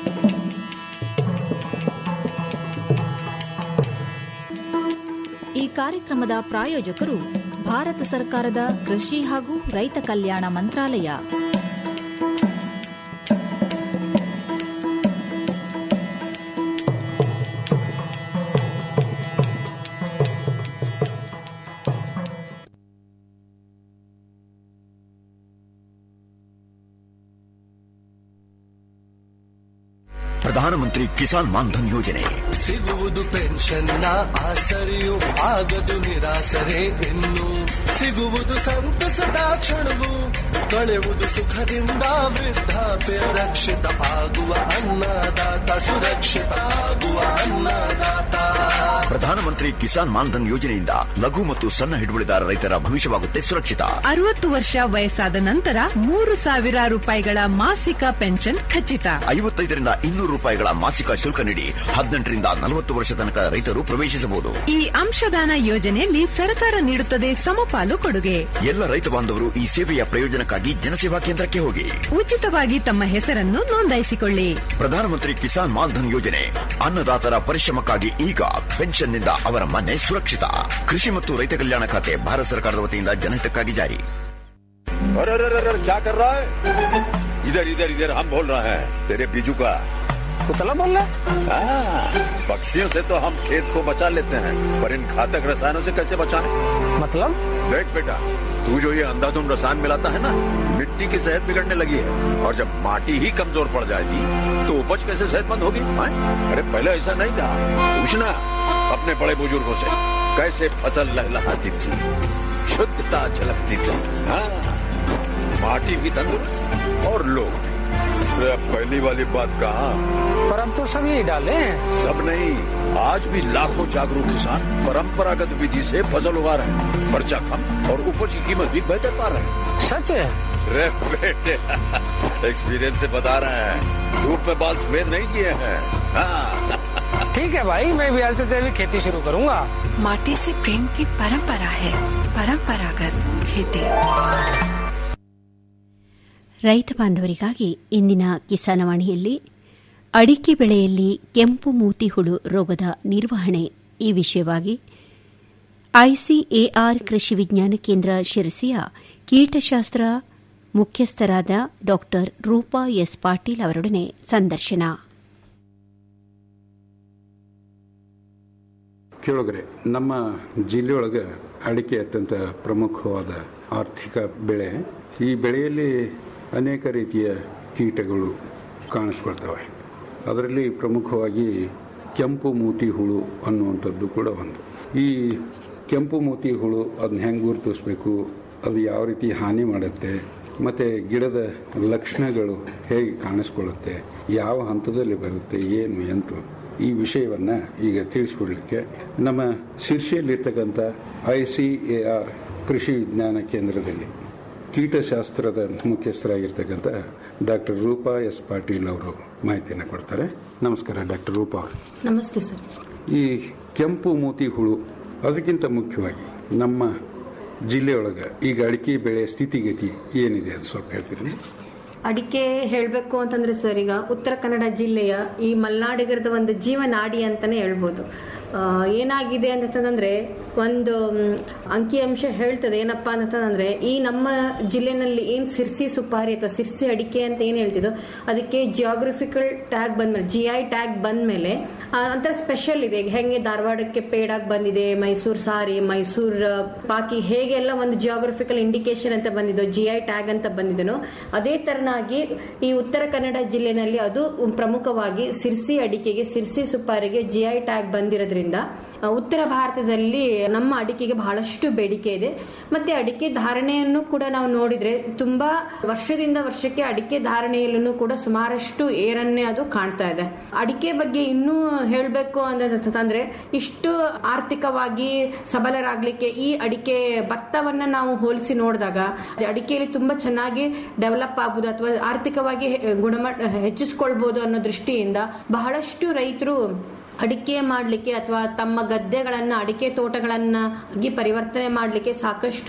ಈ ಕಾರ್ಯಕ್ರಮದ ಪ್ರಾಯೋಜಕರು ಭಾರತ ಸರ್ಕಾರದ ಕೃಷಿ ಹಾಗೂ ರೈತ ಕಲ್ಯಾಣ ಮಂತ್ರಾಲಯ ಪ್ರಧಾನಮಂತ್ರಿ ಕಿಸಾನ್ ಮಾನ್ಧನ್ ಯೋಜನೆ ಸಿಗುವುದು ಪೆನ್ಷನ್ನ ಆಸರೆಯು ಆಗದು ನಿರಾಸರೆ ಇನ್ನು ಸಿಗುವುದು ಸಂತಸದ ಕ್ಷಣವು ಕಳೆಯುವುದು ಸುಖದಿಂದ ವೃದ್ಧಾಪ್ಯ ರಕ್ಷಿತ ಆಗುವ ಅನ್ನದಾತ ಸುರಕ್ಷಿತ ಆಗುವ ಅನ್ನದಾತ ಪ್ರಧಾನಮಂತ್ರಿ ಕಿಸಾನ್ ಮಾನ್ಧನ್ ಯೋಜನೆಯಿಂದ ಲಘು ಮತ್ತು ಸಣ್ಣ ಹಿಡುವಳಿದಾರ ರೈತರ ಭವಿಷ್ಯವಾಗುತ್ತೆ ಸುರಕ್ಷಿತ ಅರವತ್ತು ವರ್ಷ ವಯಸ್ಸಾದ ನಂತರ ಮೂರು ಸಾವಿರ ರೂಪಾಯಿಗಳ ಮಾಸಿಕ ಪೆನ್ಷನ್ ಖಚಿತ ಐವತ್ತೈದರಿಂದ ಇನ್ನೂರು ರೂಪಾಯಿಗಳ ಮಾಸಿಕ ಶುಲ್ಕ ನೀಡಿ ಹದಿನೆಂಟರಿಂದ ನಲವತ್ತು ವರ್ಷ ತನಕ ರೈತರು ಪ್ರವೇಶಿಸಬಹುದು ಈ ಅಂಶದಾನ ಯೋಜನೆಯಲ್ಲಿ ಸರ್ಕಾರ ನೀಡುತ್ತದೆ ಸಮಪಾಲು ಕೊಡುಗೆ ಎಲ್ಲ ರೈತ ಬಾಂಧವರು ಈ ಸೇವೆಯ ಪ್ರಯೋಜನಕ್ಕಾಗಿ ಜನಸೇವಾ ಕೇಂದ್ರಕ್ಕೆ ಹೋಗಿ ಉಚಿತವಾಗಿ ತಮ್ಮ ಹೆಸರನ್ನು ನೋಂದಾಯಿಸಿಕೊಳ್ಳಿ ಪ್ರಧಾನಮಂತ್ರಿ ಕಿಸಾನ್ ಮಾನ್ಧನ್ ಯೋಜನೆ ಅನ್ನದಾತರ ಪರಿಶ್ರಮಕ್ಕಾಗಿ ಈಗ ಪೆನ್ಷನ್ನಿಂದ ಅವರ ಮನೆ ಸುರಕ್ಷಿತ ಕೃಷಿ ಮತ್ತು ರೈತ ಕಲ್ಯಾಣ ಖಾತೆ ಭಾರತ ಸರ್ಕಾರದ ವತಿಯಿಂದ ಜನಹಿತಕ್ಕಾಗಿ ಜಾರಿ अरे अरे अरे अरे, क्या कर रहा है इधर इधर इधर हम बोल रहे हैं तेरे बीजू का पुतला बोल रहा हाँ, पक्षियों से तो हम खेत को बचा लेते हैं पर इन घातक रसायनों से कैसे बचाएं? मतलब देख बेटा तू जो ये अंधाधुंध रसायन मिलाता है ना मिट्टी की सेहत बिगड़ने लगी है और जब माटी ही कमजोर पड़ जाएगी तो उपज कैसे सेहतमंद होगी हाँ? अरे पहले ऐसा नहीं था पूछना अपने बड़े बुजुर्गों से कैसे फसल लहलहाती थी शुद्धता झलकती थी हाँ माटी भी तंदुरुस्त और लोग भी अरे अब पहली वाली बात कहा पर अब तो सब यही डाले हैं सब नहीं आज भी लाखों जागरूक किसान परंपरागत विधि से फसल उगा रहे हैं खर्चा कम और उपज की कीमत भी बेहतर पा रहे हैं सच है रे बेटे एक्सपीरियंस से बता रहे हैं धूप में बाल सफेद नहीं किए हैं हाँ ठीक है भाई मैं भी आज से जैविक खेती शुरू करूंगा माटी से प्रेम की परंपरा है परंपरागत खेती ರೈತ ಬಾಂಧವರಿಗಾಗಿ ಇಂದಿನ ಕಿಸಾನವಾಣಿಯಲ್ಲಿ ಅಡಿಕೆ ಬೆಳೆಯಲ್ಲಿ ಕೆಂಪು ಮೂತಿ ಹುಳು ರೋಗದ ನಿರ್ವಹಣೆ ಈ ವಿಷಯವಾಗಿ ಐಸಿಎಆರ್ ಕೃಷಿ ವಿಜ್ಞಾನ ಕೇಂದ್ರ ಶಿರಸಿಯ ಕೀಟಶಾಸ್ತ್ರ ಮುಖ್ಯಸ್ಥರಾದ ಡಾ ರೂಪಾ ಎಸ್ ಪಾಟೀಲ್ ಅವರೊಡನೆ ಸಂದರ್ಶನ ಕೇಳೋಗ್ರೆ ನಮ್ಮ ಜಿಲ್ಲೆಯೊಳಗೆ ಅಡಿಕೆ ಅತ್ಯಂತ ಪ್ರಮುಖವಾದ ಆರ್ಥಿಕ ಬೆಳೆ ಈ ಬೆಳೆಯಲ್ಲಿ ಅನೇಕ ರೀತಿಯ ಕೀಟಗಳು ಕಾಣಿಸ್ಕೊಳ್ತವೆ ಅದರಲ್ಲಿ ಪ್ರಮುಖವಾಗಿ ಕೆಂಪು ಮೂತಿ ಹುಳು ಅನ್ನುವಂಥದ್ದು ಕೂಡ ಒಂದು ಈ ಕೆಂಪು ಮೂತಿ ಹುಳು ಅದನ್ನ ಹೆಂಗೆ ಗುರುತಿಸ್ಬೇಕು ಅದು ಯಾವ ರೀತಿ ಹಾನಿ ಮಾಡುತ್ತೆ ಮತ್ತು ಗಿಡದ ಲಕ್ಷಣಗಳು ಹೇಗೆ ಕಾಣಿಸ್ಕೊಳ್ಳುತ್ತೆ ಯಾವ ಹಂತದಲ್ಲಿ ಬರುತ್ತೆ ಏನು ಎಂತು ಈ ವಿಷಯವನ್ನ ಈಗ ತಿಳಿಸ್ಕೊಡ್ಲಿಕ್ಕೆ ನಮ್ಮ ಶಿರ್ಷಿಯಲ್ಲಿರ್ತಕ್ಕಂಥ ಐ ಸಿ ಎ ಆರ್ ಕೃಷಿ ವಿಜ್ಞಾನ ಕೇಂದ್ರದಲ್ಲಿ ಕೀಟಶಾಸ್ತ್ರದ ಮುಖ್ಯಸ್ಥರಾಗಿರ್ತಕ್ಕಂಥ ಡಾಕ್ಟರ್ ರೂಪಾ ಎಸ್ ಪಾಟೀಲ್ ಅವರು ಮಾಹಿತಿಯನ್ನು ಕೊಡ್ತಾರೆ ನಮಸ್ಕಾರ ಡಾಕ್ಟರ್ ರೂಪಾ ಅವರು ನಮಸ್ತೆ ಸರ್ ಈ ಕೆಂಪು ಮೂತಿ ಹುಳು ಅದಕ್ಕಿಂತ ಮುಖ್ಯವಾಗಿ ನಮ್ಮ ಜಿಲ್ಲೆಯೊಳಗೆ ಈಗ ಅಡಿಕೆ ಬೆಳೆ ಸ್ಥಿತಿಗತಿ ಏನಿದೆ ಅದು ಸ್ವಲ್ಪ ಹೇಳ್ತೀರಿ ಅಡಿಕೆ ಹೇಳಬೇಕು ಅಂತಂದ್ರೆ ಸರ್ ಈಗ ಉತ್ತರ ಕನ್ನಡ ಜಿಲ್ಲೆಯ ಈ ಮಲೆನಾಡಿಗರದ ಒಂದು ಜೀವನಾಡಿ ಅಂತಾನೆ ಹೇಳ್ಬೋದು ಆ, ಏನಾಗಿದೆ ಅಂತಂದ್ರೆ ಒಂದು ಮ್, ಅಂಕಿಅಂಶ ಹೇಳ್ತದೆ ಏನಪ್ಪಾ ಅಂತಂದ್ರೆ ಈ ನಮ್ಮ ಜಿಲ್ಲೆನಲ್ಲಿ ಏನ್ ಸಿರ್ಸಿ ಸುಪಾರಿ ಅಥವಾ ಸಿರ್ಸಿ ಅಡಿಕೆ ಅಂತ ಏನ್ ಹೇಳ್ತಿದ್ದೋ ಅದಕ್ಕೆ ಜಿಯೋಗ್ರಫಿಕಲ್ ಟ್ಯಾಗ್ ಬಂದ್ಮೇಲೆ ಜಿ ಐ ಟ್ಯಾಗ್ ಬಂದ್ಮೇಲೆ ಆ, ಒಂಥರ ಸ್ಪೆಷಲ್ ಇದೆ ಈಗ ಹೆಂಗೆ ಧಾರವಾಡಕ್ಕೆ ಪೇಡಾಗ್ ಬಂದಿದೆ ಮೈಸೂರು ಸಾರಿ ಮೈಸೂರು ಪಾಕಿ ಹೇಗೆಲ್ಲ ಒಂದು ಜಿಯೋಗ್ರಫಿಕಲ್ ಇಂಡಿಕೇಶನ್ ಅಂತ ಬಂದಿದ್ದೋ ಜಿ ಐ ಟ್ಯಾಗ್ ಅಂತ ಬಂದಿದನೋ ಅದೇ ತರನಾಗಿ ಈ ಉತ್ತರ ಕನ್ನಡ ಜಿಲ್ಲೆನಲ್ಲಿ ಅದು ಪ್ರಮುಖವಾಗಿ ಸಿರ್ಸಿ ಅಡಿಕೆಗೆ ಸಿರ್ಸಿ ಸುಪಾರಿಗೆ ಜಿ ಐ ಟ್ಯಾಗ್ ಬಂದಿರೋದ್ರಿಂದ ಆ, ಉತ್ತರ ಭಾರತದಲ್ಲಿ ನಮ್ಮ ಅಡಿಕೆಗೆ ಬಹಳಷ್ಟು ಬೇಡಿಕೆ ಇದೆ ಮತ್ತೆ ಅಡಿಕೆ ಧಾರಣೆಯನ್ನು ಕೂಡ ನಾವು ನೋಡಿದ್ರೆ ತುಂಬಾ ವರ್ಷದಿಂದ ವರ್ಷಕ್ಕೆ ಅಡಿಕೆ ಧಾರಣೆಯಲ್ಲೂ ಕೂಡ ಸುಮಾರಷ್ಟು ಏರನ್ನೇ ಅದು ಕಾಣ್ತಾ ಇದೆ ಅಡಿಕೆ ಬಗ್ಗೆ ಇನ್ನೂ ಹೇಳಬೇಕು ಅಂತಂದ್ರೆ ಇಷ್ಟು ಆರ್ಥಿಕವಾಗಿ ಸಬಲರಾಗ್ಲಿಕ್ಕೆ ಈ ಅಡಿಕೆ ಭತ್ತವನ್ನ ನಾವು ಹೋಲಿಸಿ ನೋಡಿದಾಗ ಅಡಿಕೆಯಲ್ಲಿ ತುಂಬಾ ಚೆನ್ನಾಗಿ ಡೆವಲಪ್ ಆಗ್ಬೋದು ಅಥವಾ ಆರ್ಥಿಕವಾಗಿ ಹೆ- ಗುಣಮಟ್ಟ ಹೆಚ್ಚಿಸ್ಕೊಳ್ಬಹುದು ಅನ್ನೋ ದೃಷ್ಟಿಯಿಂದ ಬಹಳಷ್ಟು ರೈತರು ಅಡಿಕೆ ಮಾಡಲಿಕ್ಕೆ ಅಥವಾ ತಮ್ಮ ಗದ್ದೆಗಳನ್ನ ಅಡಿಕೆ ತೋಟಗಳನ್ನ ಆಗಿ ಪರಿವರ್ತನೆ ಮಾಡಲಿಕ್ಕೆ ಸಾಕಷ್ಟು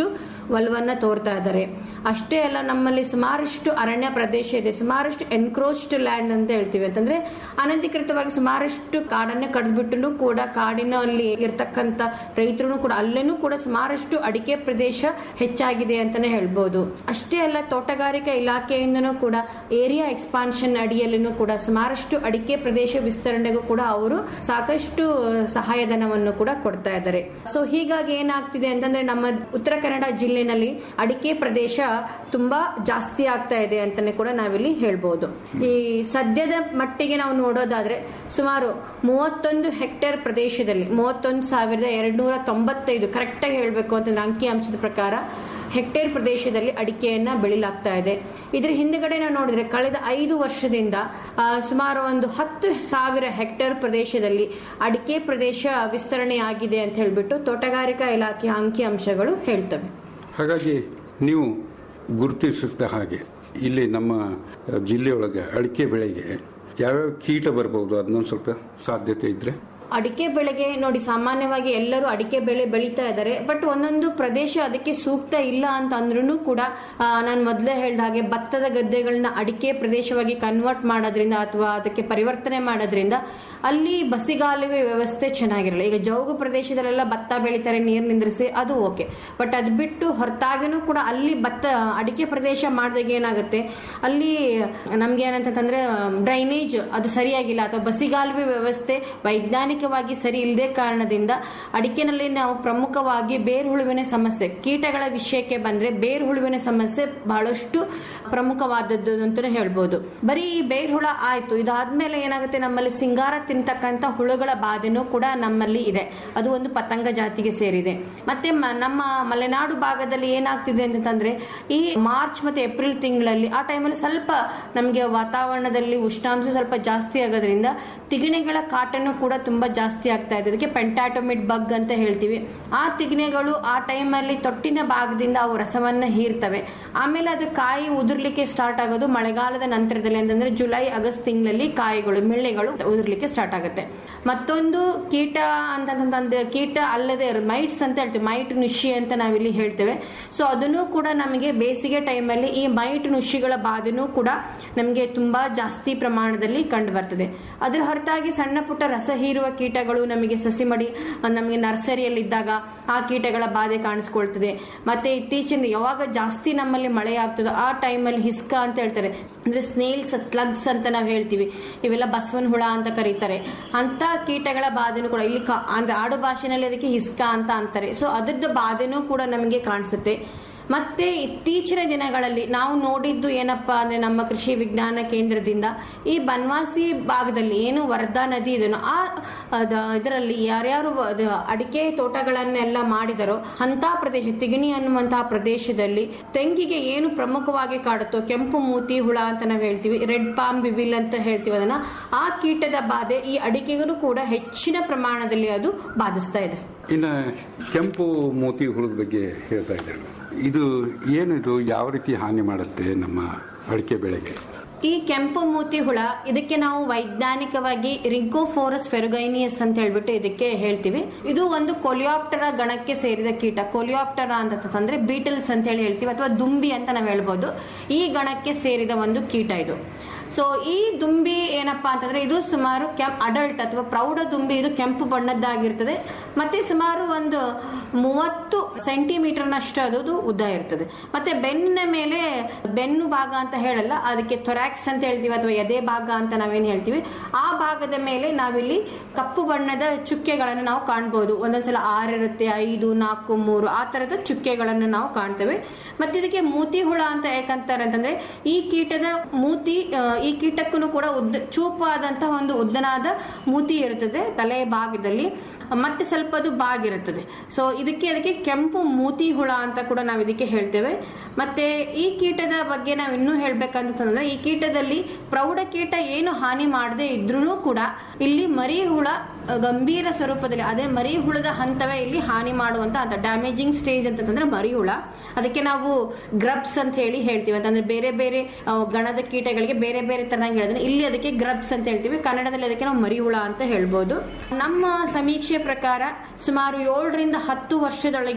ಒಲವನ್ನ ತೋರ್ತಾ ಇದ್ದಾರೆ ಅಷ್ಟೇ ಅಲ್ಲ ನಮ್ಮಲ್ಲಿ ಸುಮಾರಷ್ಟು ಅರಣ್ಯ ಪ್ರದೇಶ ಇದೆ ಸುಮಾರಷ್ಟು ಎನ್ಕ್ರೋಚ್ಡ್ ಲ್ಯಾಂಡ್ ಅಂತ ಹೇಳ್ತೀವಿ ಅಂತಂದ್ರೆ ಅನಧಿಕೃತವಾಗಿ ಸುಮಾರಷ್ಟು ಕಾಡನ್ನೇ ಕಡಿದ್ಬಿಟ್ಟು ಕೂಡ ಕಾಡಿನಲ್ಲಿ ಇರ್ತಕ್ಕಂಥ ರೈತರು ಕೂಡ ಅಲ್ಲೇನೂ ಕೂಡ ಸುಮಾರಷ್ಟು ಅಡಿಕೆ ಪ್ರದೇಶ ಹೆಚ್ಚಾಗಿದೆ ಅಂತಾನೆ ಹೇಳ್ಬೋದು ಅಷ್ಟೇ ಅಲ್ಲ ತೋಟಗಾರಿಕಾ ಇಲಾಖೆಯಿಂದನೂ ಕೂಡ ಏರಿಯಾ ಎಕ್ಸ್ಪಾನ್ಷನ್ ಅಡಿಯಲ್ಲಿನೂ ಕೂಡ ಸುಮಾರಷ್ಟು ಅಡಿಕೆ ಪ್ರದೇಶ ವಿಸ್ತರಣೆಗೂ ಕೂಡ ಅವರು ಸಾಕಷ್ಟು ಸಹಾಯಧನವನ್ನು ಕೂಡ ಕೊಡ್ತಾ ಇದ್ದಾರೆ ಸೊ ಹೀಗಾಗಿ ಏನಾಗ್ತಿದೆ ಅಂತಂದ್ರೆ ನಮ್ಮ ಉತ್ತರ ಕನ್ನಡ ಜಿಲ್ಲೆನಲ್ಲಿ ಅಡಿಕೆ ಪ್ರದೇಶ ತುಂಬಾ ಜಾಸ್ತಿ ಆಗ್ತಾ ಇದೆ ಅಂತಾನೆ ಕೂಡ ನಾವಿಲ್ಲಿ ಹೇಳ್ಬೋದು ಈ ಸದ್ಯದ ಮಟ್ಟಿಗೆ ನಾವು ನೋಡೋದಾದ್ರೆ ಸುಮಾರು ಮೂವತ್ತೊಂದು ಹೆಕ್ಟೇರ್ ಪ್ರದೇಶದಲ್ಲಿ ಮೂವತ್ತೊಂದು ಸಾವಿರದ ಎರಡ್ನೂರ ತೊಂಬತ್ತೈದು ಕರೆಕ್ಟಾಗಿ ಹೇಳಬೇಕು ಅಂತಂದ್ರೆ ಅಂಕಿ ಅಂಶದ ಪ್ರಕಾರ ಹೆಕ್ಟೇರ್ ಪ್ರದೇಶದಲ್ಲಿ ಅಡಿಕೆಯನ್ನ ಬೆಳಿಲಾಗ್ತಾ ಇದೆ ಇದ್ರ ಹಿಂದ್ಗಡೆ ನಾವು ನೋಡಿದ್ರೆ ಕಳೆದ ಐದು ವರ್ಷದಿಂದ ಆ, ಸುಮಾರು ಒಂದು ಹತ್ತು ಸಾವಿರ ಹೆಕ್ಟೇರ್ ಪ್ರದೇಶದಲ್ಲಿ ಅಡಿಕೆ ಪ್ರದೇಶ ವಿಸ್ತರಣೆ ಆಗಿದೆ ಅಂತ ಹೇಳ್ಬಿಟ್ಟು ತೋಟಗಾರಿಕಾ ಇಲಾಖೆಯ ಅಂಕಿ ಅಂಶಗಳು ಹೇಳ್ತವೆ ಹಾಗಾಗಿ ನೀವು ಗುರುತಿಸಿದ ಹಾಗೆ ಇಲ್ಲಿ ನಮ್ಮ ಜಿಲ್ಲೆಯೊಳಗೆ ಅಡಿಕೆ ಬೆಳೆಗೆ ಯಾವ್ಯಾವ ಕೀಟ ಬರ್ಬೋದು ಅದನ್ನೊಂದು ಸ್ವಲ್ಪ ಸಾಧ್ಯತೆ ಇದ್ರೆ ಅಡಿಕೆ ಬೆಳೆಗೆ ನೋಡಿ ಸಾಮಾನ್ಯವಾಗಿ ಎಲ್ಲರೂ ಅಡಿಕೆ ಬೆಳೆ ಬೆಳೀತಾ ಇದ್ದಾರೆ ಬಟ್ ಒಂದೊಂದು ಪ್ರದೇಶ ಅದಕ್ಕೆ ಸೂಕ್ತ ಇಲ್ಲ ಅಂತ ಅಂದ್ರೂ ಕೂಡ ನಾನು ಮೊದಲೇ ಹೇಳ್ದ ಹಾಗೆ ಭತ್ತದ ಗದ್ದೆಗಳನ್ನ ಅಡಿಕೆ ಪ್ರದೇಶವಾಗಿ ಕನ್ವರ್ಟ್ ಮಾಡೋದ್ರಿಂದ ಅಥವಾ ಅದಕ್ಕೆ ಪರಿವರ್ತನೆ ಮಾಡೋದ್ರಿಂದ ಅಲ್ಲಿ ಬಸಿಗಾಲುವೆ ವ್ಯವಸ್ಥೆ ಚೆನ್ನಾಗಿರಲ್ಲ ಈಗ ಜೌಗು ಪ್ರದೇಶದಲ್ಲೆಲ್ಲ ಭತ್ತ ಬೆಳೀತಾರೆ ನೀರು ನಿಂದ್ರಿಸಿ ಅದು ಓಕೆ ಬಟ್ ಅದು ಬಿಟ್ಟು ಹೊರತಾಗಿನೂ ಕೂಡ ಅಲ್ಲಿ ಭತ್ತ ಅಡಿಕೆ ಪ್ರದೇಶ ಮಾಡಿದಾಗ ಏನಾಗುತ್ತೆ ಅಲ್ಲಿ ನಮ್ಗೆ ಏನಂತಂದ್ರೆ ಡ್ರೈನೇಜ್ ಅದು ಸರಿಯಾಗಿಲ್ಲ ಅಥವಾ ಬಸಿಗಾಲುವೆ ವ್ಯವಸ್ಥೆ ವೈಜ್ಞಾನಿಕವಾಗಿ ಸರಿ ಇಲ್ಲದೆ ಕಾರಣದಿಂದ ಅಡಿಕೆನಲ್ಲಿ ನಾವು ಪ್ರಮುಖವಾಗಿ ಬೇರುಹುಳುವಿನ ಸಮಸ್ಯೆ ಕೀಟಗಳ ವಿಷಯಕ್ಕೆ ಬಂದ್ರೆ ಬೇರುಹುಳುವಿನ ಸಮಸ್ಯೆ ಬಹಳಷ್ಟು ಪ್ರಮುಖವಾದದ್ದು ಅಂತಾನೆ ಹೇಳ್ಬೋದು ಬರೀ ಈ ಬೇರುಹುಳ ಆಯ್ತು ಇದಾದ್ಮೇಲೆ ಏನಾಗುತ್ತೆ ನಮ್ಮಲ್ಲಿ ಸಿಂಗಾರ ತಿಂತಕ್ಕಂತ ಹುಳುಗಳ ಬಾಧೆನೂ ಕೂಡ ನಮ್ಮಲ್ಲಿ ಇದೆ ಅದು ಒಂದು ಪತಂಗ ಜಾತಿಗೆ ಸೇರಿದೆ ಮತ್ತೆ ಮ- ನಮ್ಮ ಮಲೆನಾಡು ಭಾಗದಲ್ಲಿ ಏನಾಗ್ತಿದೆ ಅಂತಂದ್ರೆ ಈ ಮಾರ್ಚ್ ಮತ್ತೆ ಏಪ್ರಿಲ್ ತಿಂಗಳಲ್ಲಿ ಆ ಟೈಮಲ್ಲಿ ಸ್ವಲ್ಪ ನಮಗೆ ವಾತಾವರಣದಲ್ಲಿ ಉಷ್ಣಾಂಶ ಸ್ವಲ್ಪ ಜಾಸ್ತಿ ಆಗೋದ್ರಿಂದ ತಿಗಣೆಗಳ ಕಾಟನು ಕೂಡ ತುಂಬಾ ಜಾಸ್ತಿ ಆಗ್ತಾ ಇದೆ ಅದಕ್ಕೆ ಪೆಂಟಾಟೋಮಿಡ್ ಬಗ್ ಅಂತ ಹೇಳ್ತೀವಿ ಆ ತಿಗಣೆಗಳು ಆ ಟೈಮಲ್ಲಿ ತೊಟ್ಟಿನ ಭಾಗದಿಂದ ಅವು ರಸವನ್ನ ಹೀರ್ತವೆ ಆಮೇಲೆ ಅದು ಕಾಯಿ ಉದುರ್ಲಿಕ್ಕೆ ಸ್ಟಾರ್ಟ್ ಆಗೋದು ಮಳೆಗಾಲದ ನಂತರದಲ್ಲಿ ಅಂತಂದ್ರೆ ಜುಲೈ ಆಗಸ್ಟ್ ತಿಂಗಳಲ್ಲಿ ಕಾಯಿಗಳು ಮಿಳ್ಳೆಗಳು ಉದುರ್ಲಿಕ್ಕೆ ಸ್ಟಾರ್ಟ್ ಆಗುತ್ತೆ ಮತ್ತೊಂದು ಕೀಟ ಅಂತಂದ್ರೆ ಕೀಟ ಅಲ್ಲದೆ ಮೈಟ್ಸ್ ಅಂತ ಹೇಳ್ತೀವಿ ಮೈಟ್ ನುಷಿ ಅಂತ ನಾವಿಲ್ಲಿ ಹೇಳ್ತೇವೆ ಸೊ ಅದನ್ನು ಕೂಡ ನಮಗೆ ಬೇಸಿಗೆ ಟೈಮಲ್ಲಿ ಈ ಮೈಟ್ ನುಷಿಗಳ ಬಾಧೆನೂ ಕೂಡ ನಮಗೆ ತುಂಬಾ ಜಾಸ್ತಿ ಪ್ರಮಾಣದಲ್ಲಿ ಕಂಡು ಬರ್ತದೆ ಅದರ ಹೊರತಾಗಿ ಸಣ್ಣ ಪುಟ್ಟ ರಸ ಹೀರುವ ಕೀಟಗಳು ನಮಗೆ ಸಸಿ ಮಡಿ ನಮಗೆ ನರ್ಸರಿಯಲ್ಲಿ ಇದ್ದಾಗ ಆ ಕೀಟಗಳ ಬಾಧೆ ಕಾಣಿಸ್ಕೊಳ್ತದೆ ಮತ್ತೆ ಇತ್ತೀಚಿನ ಯಾವಾಗ ಜಾಸ್ತಿ ನಮ್ಮಲ್ಲಿ ಮಳೆ ಆಗ್ತದೋ ಆ ಟೈಮಲ್ಲಿ ಹಿಸ್ಕ ಅಂತ ಹೇಳ್ತಾರೆ ಅಂದ್ರೆ ಸ್ನೇಲ್ಸ್ ಸ್ಲಗ್ಸ್ ಅಂತ ನಾವು ಹೇಳ್ತೀವಿ ಇವೆಲ್ಲ ಬಸವನ ಹುಳ ಅಂತ ಕರೀತಾರೆ ಅಂತ ಕೀಟಗಳ ಬಾಧೆನೂ ಕೂಡ ಇಲ್ಲಿ ಕ- ಅಂದ್ರೆ ಆಡು ಭಾಷೆನಲ್ಲಿ ಅದಕ್ಕೆ ಹಿಸ್ಕ ಅಂತ ಅಂತಾರೆ ಸೊ ಅದ್ರದ್ದು ಬಾಧೆನೂ ಕೂಡ ನಮಗೆ ಕಾಣಿಸುತ್ತೆ ಮತ್ತೆ ಇತ್ತೀಚಿನ ದಿನಗಳಲ್ಲಿ ನಾವು ನೋಡಿದ್ದು ಏನಪ್ಪಾ ಅಂದ್ರೆ ನಮ್ಮ ಕೃಷಿ ವಿಜ್ಞಾನ ಕೇಂದ್ರದಿಂದ ಈ ಬನ್ವಾಸಿ ಭಾಗದಲ್ಲಿ ಏನು ವರ್ಧಾ ನದಿ ಇದೆನೋ ಆ ಅದ- ಇದರಲ್ಲಿ ಯಾರ್ಯಾರು ಅದು ಅಡಿಕೆ ತೋಟಗಳನ್ನೆಲ್ಲ ಮಾಡಿದರೋ ಅಂತ ಪ್ರದೇಶ ತಿಗಣಿ ಅನ್ನುವಂತಹ ಪ್ರದೇಶದಲ್ಲಿ ತೆಂಗಿಗೆ ಏನು ಪ್ರಮುಖವಾಗಿ ಕಾಡುತ್ತೋ ಕೆಂಪು ಮೂತಿ ಹುಳ ಅಂತ ನಾವು ಹೇಳ್ತೀವಿ ರೆಡ್ ಪಾಮ್ ಬಿವಿಲ್ ಅಂತ ಹೇಳ್ತೀವಿ ಅದನ್ನ ಆ ಕೀಟದ ಬಾಧೆ ಈ ಅಡಿಕೆಗೂ ಕೂಡ ಹೆಚ್ಚಿನ ಪ್ರಮಾಣದಲ್ಲಿ ಅದು ಬಾಧಿಸ್ತಾ ಇದೆ ಇನ್ನು ಕೆಂಪು ಮೋತಿ ಹುಳದ ಬಗ್ಗೆ ಹೇಳ್ತಾ ಇದ್ದಾರೆ ಇದು ಏನಿದು ಯಾವ ರೀತಿ ಹಾನಿ ಮಾಡುತ್ತೆ ನಮ್ಮ ಅಡಿಕೆ ಬೆಳೆಗೆ ಈ ಕೆಂಪು ಮೂತಿ ಹುಳ ಇದಕ್ಕೆ ನಾವು ವೈಜ್ಞಾನಿಕವಾಗಿ ರಿಂಕೋಫೋರಸ್ ಫೆರುಗೈನಿಯಸ್ ಅಂತ ಹೇಳ್ಬಿಟ್ಟು ಇದಕ್ಕೆ ಹೇಳ್ತೀವಿ ಇದು ಒಂದು ಕೊಲಿಯಾಪ್ಟರ ಗಣಕ್ಕೆ ಸೇರಿದ ಕೀಟ ಕೊಲಿಯಾಪ್ಟರ ಅಂತಂದ್ರೆ ಬೀಟಲ್ಸ್ ಅಂತ ಹೇಳಿ ಹೇಳ್ತೀವಿ ಅಥವಾ ದುಂಬಿ ಅಂತ ನಾವು ಹೇಳ್ಬೋದು ಈ ಗಣಕ್ಕೆ ಸೇರಿದ ಒಂದು ಕೀಟ ಇದು ಸೊ ಈ ದುಂಬಿ ಏನಪ್ಪಾ ಅಂತಂದ್ರೆ ಇದು ಸುಮಾರು ಕೆಂಪ್ ಅಡಲ್ಟ್ ಅಥವಾ ಪ್ರೌಢ ದುಂಬಿ ಇದು ಕೆಂಪು ಬಣ್ಣದ್ದಾಗಿರ್ತದೆ ಮತ್ತೆ ಸುಮಾರು ಒಂದು ಮೂವತ್ತು ಸೆಂಟಿಮೀಟರ್ನಷ್ಟು ಅದು ಉದ್ದ ಇರ್ತದೆ ಮತ್ತೆ ಬೆನ್ನಿನ ಮೇಲೆ ಬೆನ್ನು ಭಾಗ ಅಂತ ಹೇಳಲ್ಲ ಅದಕ್ಕೆ ಥೊರಾಕ್ಸ್ ಅಂತ ಹೇಳ್ತೀವಿ ಅಥವಾ ಎದೆ ಭಾಗ ಅಂತ ನಾವೇನ್ ಹೇಳ್ತೀವಿ ಆ ಭಾಗದ ಮೇಲೆ ನಾವಿಲ್ಲಿ ಕಪ್ಪು ಬಣ್ಣದ ಚುಕ್ಕೆಗಳನ್ನು ನಾವು ಕಾಣ್ಬೋದು ಒಂದೊಂದ್ಸಲ ಆರಿರುತ್ತೆ ಐದು ನಾಲ್ಕು ಮೂರು ಆ ತರದ ಚುಕ್ಕೆಗಳನ್ನು ನಾವು ಕಾಣ್ತೇವೆ ಮತ್ತೆ ಇದಕ್ಕೆ ಮೂತಿ ಹುಳ ಅಂತ ಯಾಕಂತಾರೆ ಅಂತಂದ್ರೆ ಈ ಕೀಟದ ಮೂತಿ ಆ, ಈ ಕೀಟಕ್ಕೂ ಕೂಡ ಉದ್ದ ಚೂಪಾದಂತಹ ಒಂದು ಉದ್ದನಾದ ಮೂತಿ ಇರುತ್ತದೆ ತಲೆಯ ಭಾಗದಲ್ಲಿ ಮತ್ತೆ ಸ್ವಲ್ಪ ಅದು ಬಾಗಿರುತ್ತದೆ ಸೊ ಇದಕ್ಕೆ ಅದಕ್ಕೆ ಕೆಂಪು ಮೂತಿ ಹುಳ ಅಂತ ಕೂಡ ನಾವು ಇದಕ್ಕೆ ಹೇಳ್ತೇವೆ ಮತ್ತೆ ಈ ಕೀಟದ ಬಗ್ಗೆ ನಾವು ಇನ್ನೂ ಹೇಳ್ಬೇಕಂತಂದ್ರೆ ಈ ಕೀಟದಲ್ಲಿ ಪ್ರೌಢ ಕೀಟ ಏನು ಹಾನಿ ಮಾಡದೆ ಇದ್ರೂ ಕೂಡ ಇಲ್ಲಿ ಮರಿ ಹುಳ ಅ, ಗಂಭೀರ ಸ್ವರೂಪದಲ್ಲಿ ಅದೇ ಮರಿ ಹುಳದ ಹಂತವೇ ಇಲ್ಲಿ ಹಾನಿ ಮಾಡುವಂತ ಅಂತ ಡ್ಯಾಮೇಜಿಂಗ್ ಸ್ಟೇಜ್ ಅಂತಂದ್ರೆ ಮರಿ ಹುಳ ಅದಕ್ಕೆ ನಾವು ಗ್ರಬ್ಸ್ ಅಂತ ಹೇಳಿ ಹೇಳ್ತೀವಿ ಅಂತಂದ್ರೆ ಬೇರೆ ಬೇರೆ ಆ, ಗಣದ ಕೀಟಗಳಿಗೆ ಬೇರೆ ಬೇರೆ ತರನಾಗಿ ಹೇಳಿದ್ರೆ ಇಲ್ಲಿ ಅದಕ್ಕೆ ಗ್ರಬ್ಸ್ ಅಂತ ಹೇಳ್ತೀವಿ ಕನ್ನಡದಲ್ಲಿ ಅದಕ್ಕೆ ನಾವು ಮರಿ ಹುಳ ಅಂತ ಹೇಳ್ಬೋದು ನಮ್ಮ ಸಮೀಕ್ಷೆ ಪ್ರಕಾರ ಸುಮಾರು ಏಳರಿಂದ ಹತ್ತು ವರ್ಷದೊಳಗಿನ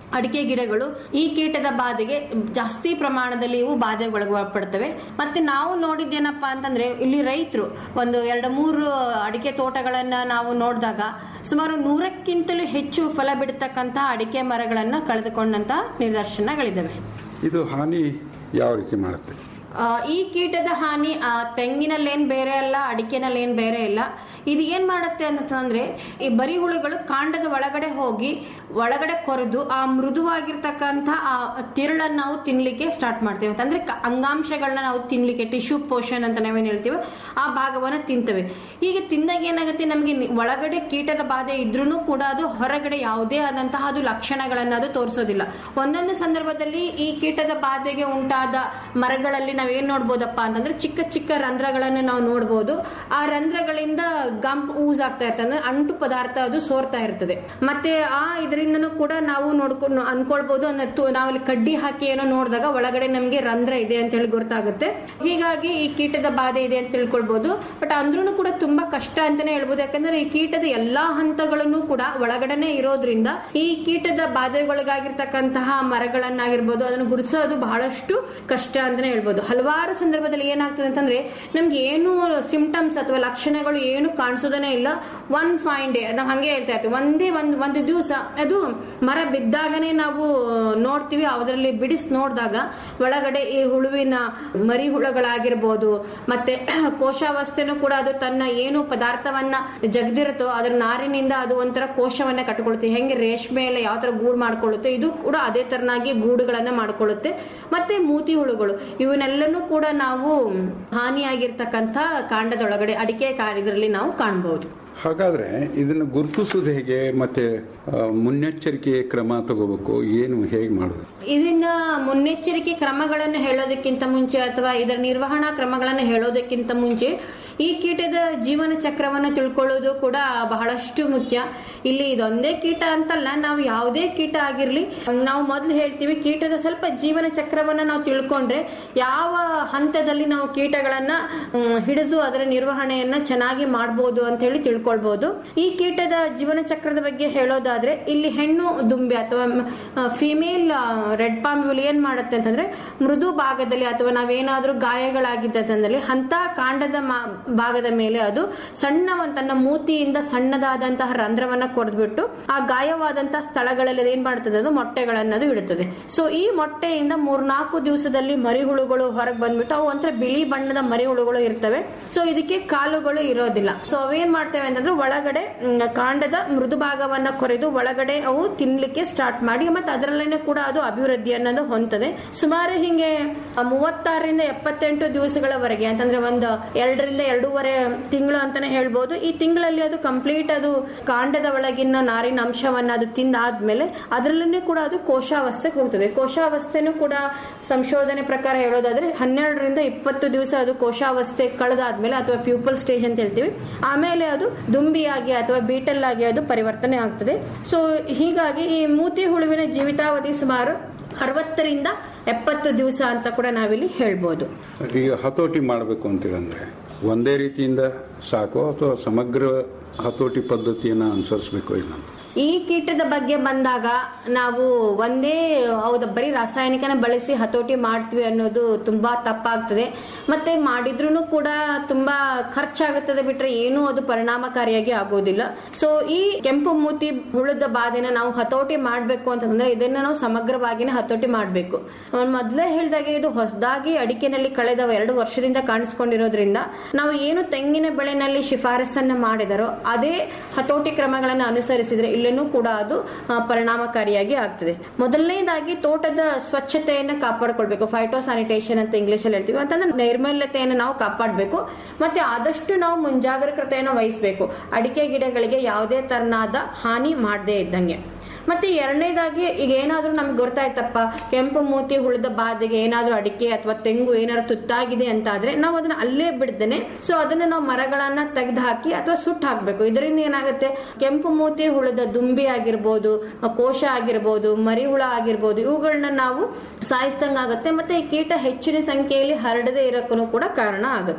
ಅಡಿಕೆ ಗಿಡಗಳು ಈ ಕೀಟದ ಬಾಧೆಗೆ ಜಾಸ್ತಿ ಪ್ರಮಾಣದಲ್ಲಿ ಇವು ಬಾಧೆಗೊಳಪಡ್ತವೆ ಮತ್ತೆ ನಾವು ನೋಡಿದ್ದೇನಪ್ಪಾ ಅಂತಂದ್ರೆ ಇಲ್ಲಿ ರೈತರು ಒಂದು ಎರಡು ಮೂರು ಅಡಿಕೆ ತೋಟಗಳನ್ನ ನಾವು ನೋಡಿದಾಗ ಸುಮಾರು ನೂರಕ್ಕಿಂತಲೂ ಹೆಚ್ಚು ಫಲ ಬಿಡ್ತಕ್ಕಂತಹ ಅಡಿಕೆ ಮರಗಳನ್ನ ಕಳೆದುಕೊಂಡಂತ ನಿದರ್ಶನಗಳಿದ್ದಾವೆ ಇದು ಹಾನಿ ಯಾವ ರೀತಿ ಮಾಡುತ್ತೆ ಆ, ಈ ಕೀಟದ ಹಾನಿ ಆ, ತೆಂಗಿನಲ್ಲೇನ್ ಬೇರೆ ಅಲ್ಲ ಅಡಿಕೆನಲ್ಲೇನ್ ಬೇರೆ ಇಲ್ಲ ಇದು ಏನ್ ಮಾಡುತ್ತೆ ಅಂತಂದ್ರೆ ಈ ಬರಿ ಹುಳುಗಳು ಕಾಂಡದ ಒಳಗಡೆ ಹೋಗಿ ಒಳಗಡೆ ಕೊರೆದು ಆ ಮೃದುವಾಗಿರ್ತಕ್ಕಂಥ ಆ ತಿರುಳನ್ನ ನಾವು ತಿನ್ಲಿಕ್ಕೆ ಸ್ಟಾರ್ಟ್ ಮಾಡ್ತೇವೆ ಅಂತಂದ್ರೆ ಕ- ಅಂಗಾಂಶಗಳನ್ನ ನಾವು ತಿನ್ಲಿಕ್ಕೆ ಟಿಶ್ಯೂ ಪೋಷನ್ ಅಂತ ನಾವೇನ್ ಹೇಳ್ತೀವಿ ಆ ಭಾಗವನ್ನ ತಿಂತವೆ ಹೀಗೆ ತಿಂದಾಗ ಏನಾಗುತ್ತೆ ನಮಗೆ ನಿ- ಒಳಗಡೆ ಕೀಟದ ಬಾಧೆ ಇದ್ರೂ ಕೂಡ ಅದು ಹೊರಗಡೆ ಯಾವುದೇ ಆದಂತಹ ಅದು ಲಕ್ಷಣಗಳನ್ನ ಅದು ತೋರಿಸೋದಿಲ್ಲ ಒಂದೊಂದು ಸಂದರ್ಭದಲ್ಲಿ ಈ ಕೀಟದ ಬಾಧೆಗೆ ಉಂಟಾದ ಮರಗಳಲ್ಲಿ ನಾವೇನ್ ನೋಡ್ಬೋದಪ್ಪ ಅಂತಂದ್ರೆ ಚಿಕ್ಕ ಚಿಕ್ಕ ರಂಧ್ರಗಳನ್ನು ನಾವು ನೋಡ್ಬೋದು ಆ ರಂಧ್ರಗಳಿಂದ ಗಂಪ್ ಊಸ್ ಆಗ್ತಾ ಇರ್ತದೆ ಅಂದ್ರೆ ಅಂಟು ಪದಾರ್ಥ ಅದು ಸೋರ್ತಾ ಇರ್ತದೆ ಮತ್ತೆ ಆ ಇದರಿಂದನೂ ಕೂಡ ನಾವು ನೋಡ್ಕೊಂಡು ಅನ್ಕೊಳ್ಬಹುದು ಅಂದ್ರೆ ತು- ನಾವು ಅಲ್ಲಿ ಕಡ್ಡಿ ಹಾಕಿ ಏನೋ ನೋಡಿದಾಗ ಒಳಗಡೆ ನಮಗೆ ರಂಧ್ರ ಇದೆ ಅಂತ ಹೇಳಿ ಗೊತ್ತಾಗುತ್ತೆ ಹೀಗಾಗಿ ಈ ಕೀಟದ ಬಾಧೆ ಇದೆ ಅಂತ ತಿಳ್ಕೊಳ್ಬಹುದು ಬಟ್ ಅಂದ್ರೂ ಕೂಡ ತುಂಬಾ ಕಷ್ಟ ಅಂತಾನೆ ಹೇಳ್ಬೋದು ಯಾಕಂದ್ರೆ ಈ ಕೀಟದ ಎಲ್ಲಾ ಹಂತಗಳನ್ನು ಕೂಡ ಒಳಗಡೆನೆ ಇರೋದ್ರಿಂದ ಈ ಕೀಟದ ಬಾಧೆಗೊಳಗಾಗಿರ್ತಕ್ಕಂತಹ ಮರಗಳನ್ನಾಗಿರ್ಬೋದು ಅದನ್ನು ಗುರುತಿಸೋದು ಬಹಳಷ್ಟು ಕಷ್ಟ ಅಂತಾನೆ ಹೇಳ್ಬೋದು ಹಲವಾರು ಸಂದರ್ಭದಲ್ಲಿ ಏನಾಗ್ತದೆ ಅಂತಂದ್ರೆ ನಮ್ಗೆ ಏನು ಸಿಂಪ್ಟಮ್ಸ್ ಅಥವಾ ಲಕ್ಷಣಗಳು ಏನು ಕಾಣಿಸೋದನೇ ಇಲ್ಲ ಒನ್ ಫೈನ್ ಡೇ ನಾವು ಹಂಗೆ ಹೇಳ್ತಾ ಇರ್ತೀವಿ ಒಂದೇ ಒಂದ್ ಒಂದು ದಿವಸ ಅದು ಮರ ಬಿದ್ದಾಗನೇ ನಾವು ನೋಡ್ತೀವಿ ಅದರಲ್ಲಿ ಬಿಡಿಸಿ ನೋಡಿದಾಗ ಒಳಗಡೆ ಈ ಹುಳುವಿನ ಮರಿ ಹುಳುಗಳಾಗಿರ್ಬೋದು ಮತ್ತೆ ಕೋಶಾವಸ್ಥೆನೂ ಕೂಡ ಅದು ತನ್ನ ಏನು ಪದಾರ್ಥವನ್ನ ಜಗದಿರುತ್ತೋ ಅದ್ರ ನಾರಿನಿಂದ ಅದು ಒಂಥರ ಕೋಶವನ್ನ ಕಟ್ಕೊಳುತ್ತೆ ಹೆಂಗೆ ರೇಷ್ಮೆ ಎಲ್ಲ ಯಾವ ತರ ಗೂಡು ಮಾಡ್ಕೊಳ್ಳುತ್ತೆ ಇದು ಕೂಡ ಅದೇ ತರನಾಗಿ ಗೂಡುಗಳನ್ನ ಮಾಡ್ಕೊಳ್ಳುತ್ತೆ ಮತ್ತೆ ಮೂತಿ ಹುಳುಗಳು ಇವನ್ನೆಲ್ಲನೂ ಕೂಡ ನಾವು ಹಾನಿಯಾಗಿರ್ತಕ್ಕಂಥ ಕಾಂಡದೊಳಗಡೆ ಅಡಿಕೆ ಇದರಲ್ಲಿ ನಾವು ಕಾಣಬಹುದು ಹಾಗಾದ್ರೆ ಇದನ್ನು ಗುರುತಿಸೋದು ಹೇಗೆ ಮತ್ತೆ ಆ, ಮುನ್ನೆಚ್ಚರಿಕೆ ಕ್ರಮ ತಗೋಬೇಕು ಏನು ಹೇಗೆ ಮಾಡೋದು ಇದನ್ನ ಮುನ್ನೆಚ್ಚರಿಕೆ ಕ್ರಮಗಳನ್ನು ಹೇಳೋದಕ್ಕಿಂತ ಮುಂಚೆ ಅಥವಾ ಇದರ ನಿರ್ವಹಣಾ ಕ್ರಮಗಳನ್ನು ಹೇಳೋದಕ್ಕಿಂತ ಮುಂಚೆ ಈ ಕೀಟದ ಜೀವನ ಚಕ್ರವನ್ನು ತಿಳ್ಕೊಳ್ಳೋದು ಕೂಡ ಬಹಳಷ್ಟು ಮುಖ್ಯ ಇಲ್ಲಿ ಇದೊಂದೇ ಕೀಟ ಅಂತಲ್ಲ ನಾವು ಯಾವುದೇ ಕೀಟ ಆಗಿರ್ಲಿ ನಾವು ಮೊದಲು ಹೇಳ್ತೀವಿ ಕೀಟದ ಸ್ವಲ್ಪ ಜೀವನ ಚಕ್ರವನ್ನ ನಾವು ತಿಳ್ಕೊಂಡ್ರೆ ಯಾವ ಹಂತದಲ್ಲಿ ನಾವು ಕೀಟಗಳನ್ನ ಮ್, ಹಿಡಿದು ಅದರ ನಿರ್ವಹಣೆಯನ್ನ ಚೆನ್ನಾಗಿ ಮಾಡ್ಬೋದು ಅಂತ ಹೇಳಿ ತಿಳ್ಕೊಳ್ಬಹುದು ಈ ಕೀಟದ ಜೀವನ ಚಕ್ರದ ಬಗ್ಗೆ ಹೇಳೋದಾದ್ರೆ ಇಲ್ಲಿ ಹೆಣ್ಣು ದುಂಬಿ ಅಥವಾ ಫಿಮೇಲ್ ರೆಡ್ ಪಾಮ್ ಇವುಗಳು ಏನ್ ಮಾಡುತ್ತೆ ಅಂತಂದ್ರೆ ಮೃದು ಭಾಗದಲ್ಲಿ ಅಥವಾ ನಾವೇನಾದ್ರೂ ಗಾಯಗಳಾಗಿದ್ದಲ್ಲಿ ಅಂತ ಕಾಂಡದ ಮಾ- ಭಾಗದ ಮೇಲೆ ಅದು ಸಣ್ಣ ಒಂದ್ ತನ್ನ ಮೂತಿಯಿಂದ ಸಣ್ಣದಾದಂತಹ ರಂಧ್ರವನ್ನ ಕೊರೆದ್ಬಿಟ್ಟು ಆ ಗಾಯವಾದಂತಹ ಸ್ಥಳಗಳಲ್ಲಿ ಅದು ಏನ್ ಮಾಡ್ತದೆ ಅದು ಮೊಟ್ಟೆಗಳನ್ನದು ಇಡುತ್ತದೆ ಸೊ ಈ ಮೊಟ್ಟೆಯಿಂದ ಮೂರ್ನಾಲ್ಕು ದಿವಸದಲ್ಲಿ ಮರಿಹುಳುಗಳು ಹೊರಗೆ ಬಂದ್ಬಿಟ್ಟು ಅವು ಒಂಥರ ಬಿಳಿ ಬಣ್ಣದ ಮರಿಹುಳುಗಳು ಇರ್ತವೆ ಸೊ ಇದಕ್ಕೆ ಕಾಲುಗಳು ಇರೋದಿಲ್ಲ ಸೊ ಅವೇನ್ ಮಾಡ್ತೇವೆ ಅಂತಂದ್ರೆ ಒಳಗಡೆ ಮ್, ಕಾಂಡದ ಮೃದು ಭಾಗವನ್ನ ಕೊರೆದು ಒಳಗಡೆ ಅವು ತಿನ್ಲಿಕ್ಕೆ ಸ್ಟಾರ್ಟ್ ಮಾಡಿ ಮತ್ತೆ ಅದರಲ್ಲೇನೆ ಕೂಡ ಅದು ಅಭಿವೃದ್ಧಿ ಅನ್ನೋದು ಹೊಂದದೆ ಸುಮಾರು ಹಿಂಗೆ ಆ, ಮೂವತ್ತಾರರಿಂದ ಎಪ್ಪತ್ತೆಂಟು ದಿವಸಗಳವರೆಗೆ ಅಂತಂದ್ರೆ ಒಂದು ಎರಡರಿಂದ ಎರಡೂವರೆ ತಿಂಗಳು ಅಂತಾನೆ ಹೇಳ್ಬೋದು ಈ ತಿಂಗಳಲ್ಲಿ ಅದು ಕಂಪ್ಲೀಟ್ ಅದು ಕಾಂಡದ ಒಳಗಿನ ನಾರಿನ ಅಂಶವನ್ನ ಅದು ತಿಂದಾದ್ಮೇಲೆ ಅದರಲ್ಲೇ ಕೂಡ ಅದು ಕೋಶಾವಸ್ಥೆಗೆ ಹೋಗ್ತದೆ ಕೋಶಾವಸ್ಥೆನೂ ಕೂಡ ಸಂಶೋಧನೆ ಪ್ರಕಾರ ಹೇಳೋದಾದ್ರೆ ಹನ್ನೆರಡರಿಂದ ಇಪ್ಪತ್ತು ದಿವಸ ಅದು ಕೋಶಾವಸ್ಥೆ ಕಳೆದಾದ್ಮೇಲೆ ಅಥವಾ ಪ್ಯೂಪಲ್ ಸ್ಟೇಜ್ ಅಂತ ಹೇಳ್ತೀವಿ ಆಮೇಲೆ ಅದು ದುಂಬಿಯಾಗಿ ಅಥವಾ ಬೀಟಲ್ ಆಗಿ ಅದು ಪರಿವರ್ತನೆ ಆಗ್ತದೆ ಸೊ ಹೀಗಾಗಿ ಈ ಮೂತಿ ಹುಳುವಿನ ಜೀವಿತಾವಧಿ ಸುಮಾರು ಅರವತ್ತರಿಂದ ಎಪ್ಪತ್ತು ದಿವಸ ಅಂತ ಕೂಡ ನಾವಿಲ್ಲಿ ಹೇಳ್ಬೋದು ಈಗ ಹತೋಟಿ ಮಾಡಬೇಕು ಅಂತೇಳಂದ್ರೆ ಒಂದೇ ರೀತಿಯಿಂದ ಸಾಕು ಅಥವಾ ಸಮಗ್ರ ಹತೋಟಿ ಪದ್ಧತಿಯನ್ನು ಅನುಸರಿಸಬೇಕು ಇಲ್ಲ ಈ ಕೀಟದ ಬಗ್ಗೆ ಬಂದಾಗ ನಾವು ಒಂದೇ ಹೌದು ಬರೀ ರಾಸಾಯನಿಕನ ಬಳಸಿ ಹತೋಟಿ ಮಾಡ್ತೀವಿ ಅನ್ನೋದು ತುಂಬಾ ತಪ್ಪಾಗ್ತದೆ ಮತ್ತೆ ಮಾಡಿದ್ರೂ ಕೂಡ ತುಂಬಾ ಖರ್ಚಾಗುತ್ತದೆ ಬಿಟ್ರೆ ಏನೂ ಅದು ಪರಿಣಾಮಕಾರಿಯಾಗಿ ಆಗೋದಿಲ್ಲ ಸೊ ಈ ಕೆಂಪು ಮೂತಿ ಹುಳದ ಬಾಧೆನ ನಾವು ಹತೋಟಿ ಮಾಡಬೇಕು ಅಂತಂದ್ರೆ ಇದನ್ನ ನಾವು ಸಮಗ್ರವಾಗಿನೇ ಹತೋಟಿ ಮಾಡಬೇಕು ಮೊದಲೇ ಹೇಳಿದಾಗೆ ಇದು ಹೊಸದಾಗಿ ಅಡಿಕೆನಲ್ಲಿ ಕಳೆದ ಎರಡು ವರ್ಷದಿಂದ ಕಾಣಿಸ್ಕೊಂಡಿರೋದ್ರಿಂದ ನಾವು ಏನು ತೆಂಗಿನ ಬೆಳೆನಲ್ಲಿ ಶಿಫಾರಸನ್ನ ಮಾಡಿದರೋ ಅದೇ ಹತೋಟಿ ಕ್ರಮಗಳನ್ನು ಅನುಸರಿಸಿದ್ರೆ ಇಲ್ಲೇನೂ ಕೂಡ ಅದು ಆ, ಪರಿಣಾಮಕಾರಿಯಾಗಿ ಆಗ್ತದೆ ಮೊದಲನೇದಾಗಿ ತೋಟದ ಸ್ವಚ್ಛತೆಯನ್ನ ಕಾಪಾಡ್ಕೊಳ್ಬೇಕು ಫೈಟೋ ಸ್ಯಾನಿಟೇಷನ್ ಅಂತ ಇಂಗ್ಲಿಷ್ ಅಲ್ಲಿ ಹೇಳ್ತೀವಿ ಅಂತಂದ್ರೆ ನೈರ್ಮಲ್ಯತೆಯನ್ನು ನಾವು ಕಾಪಾಡಬೇಕು ಮತ್ತೆ ಆದಷ್ಟು ನಾವು ಮುಂಜಾಗ್ರತೆಯನ್ನು ವಹಿಸಬೇಕು ಅಡಿಕೆ ಗಿಡಗಳಿಗೆ ಯಾವುದೇ ತರನಾದ ಹಾನಿ ಮಾಡದೇ ಇದ್ದಂಗೆ ಮತ್ತೆ ಎರಡನೇದಾಗಿ ಈಗ ಏನಾದ್ರೂ ನಮ್ಗೆ ಗೊತ್ತಾಯ್ತಪ್ಪ ಕೆಂಪು ಮೂತಿ ಹುಳದ ಬಾಧೆಗೆ ಏನಾದ್ರೂ ಅಡಿಕೆ ಅಥವಾ ತೆಂಗು ಏನಾದ್ರು ತುತ್ತಾಗಿದೆ ಅಂತ ಆದ್ರೆ ನಾವು ಅದನ್ನ ಅಲ್ಲೇ ಬಿಡ್ದೇನೆ ಸೊ ಅದನ್ನ ನಾವು ಮರಗಳನ್ನ ತೆಗೆದು ಹಾಕಿ ಅಥವಾ ಸುಟ್ಟು ಹಾಕ್ಬೇಕು ಇದರಿಂದ ಏನಾಗುತ್ತೆ ಕೆಂಪು ಮೂತಿ ಹುಳದ ದುಂಬಿ ಆಗಿರ್ಬೋದು ಆ ಕೋಶ ಆಗಿರ್ಬೋದು ಮರಿ ಹುಳ ಆಗಿರ್ಬೋದು ಇವುಗಳನ್ನ ನಾವು ಸಾಯಿಸ್ದಂಗಾಗುತ್ತೆ ಮತ್ತೆ ಈ ಕೀಟ ಹೆಚ್ಚಿನ ಸಂಖ್ಯೆಯಲ್ಲಿ ಹರಡದೇ ಇರೋಕ್ಕೂ ಕೂಡ ಕಾರಣ ಆಗುತ್ತೆ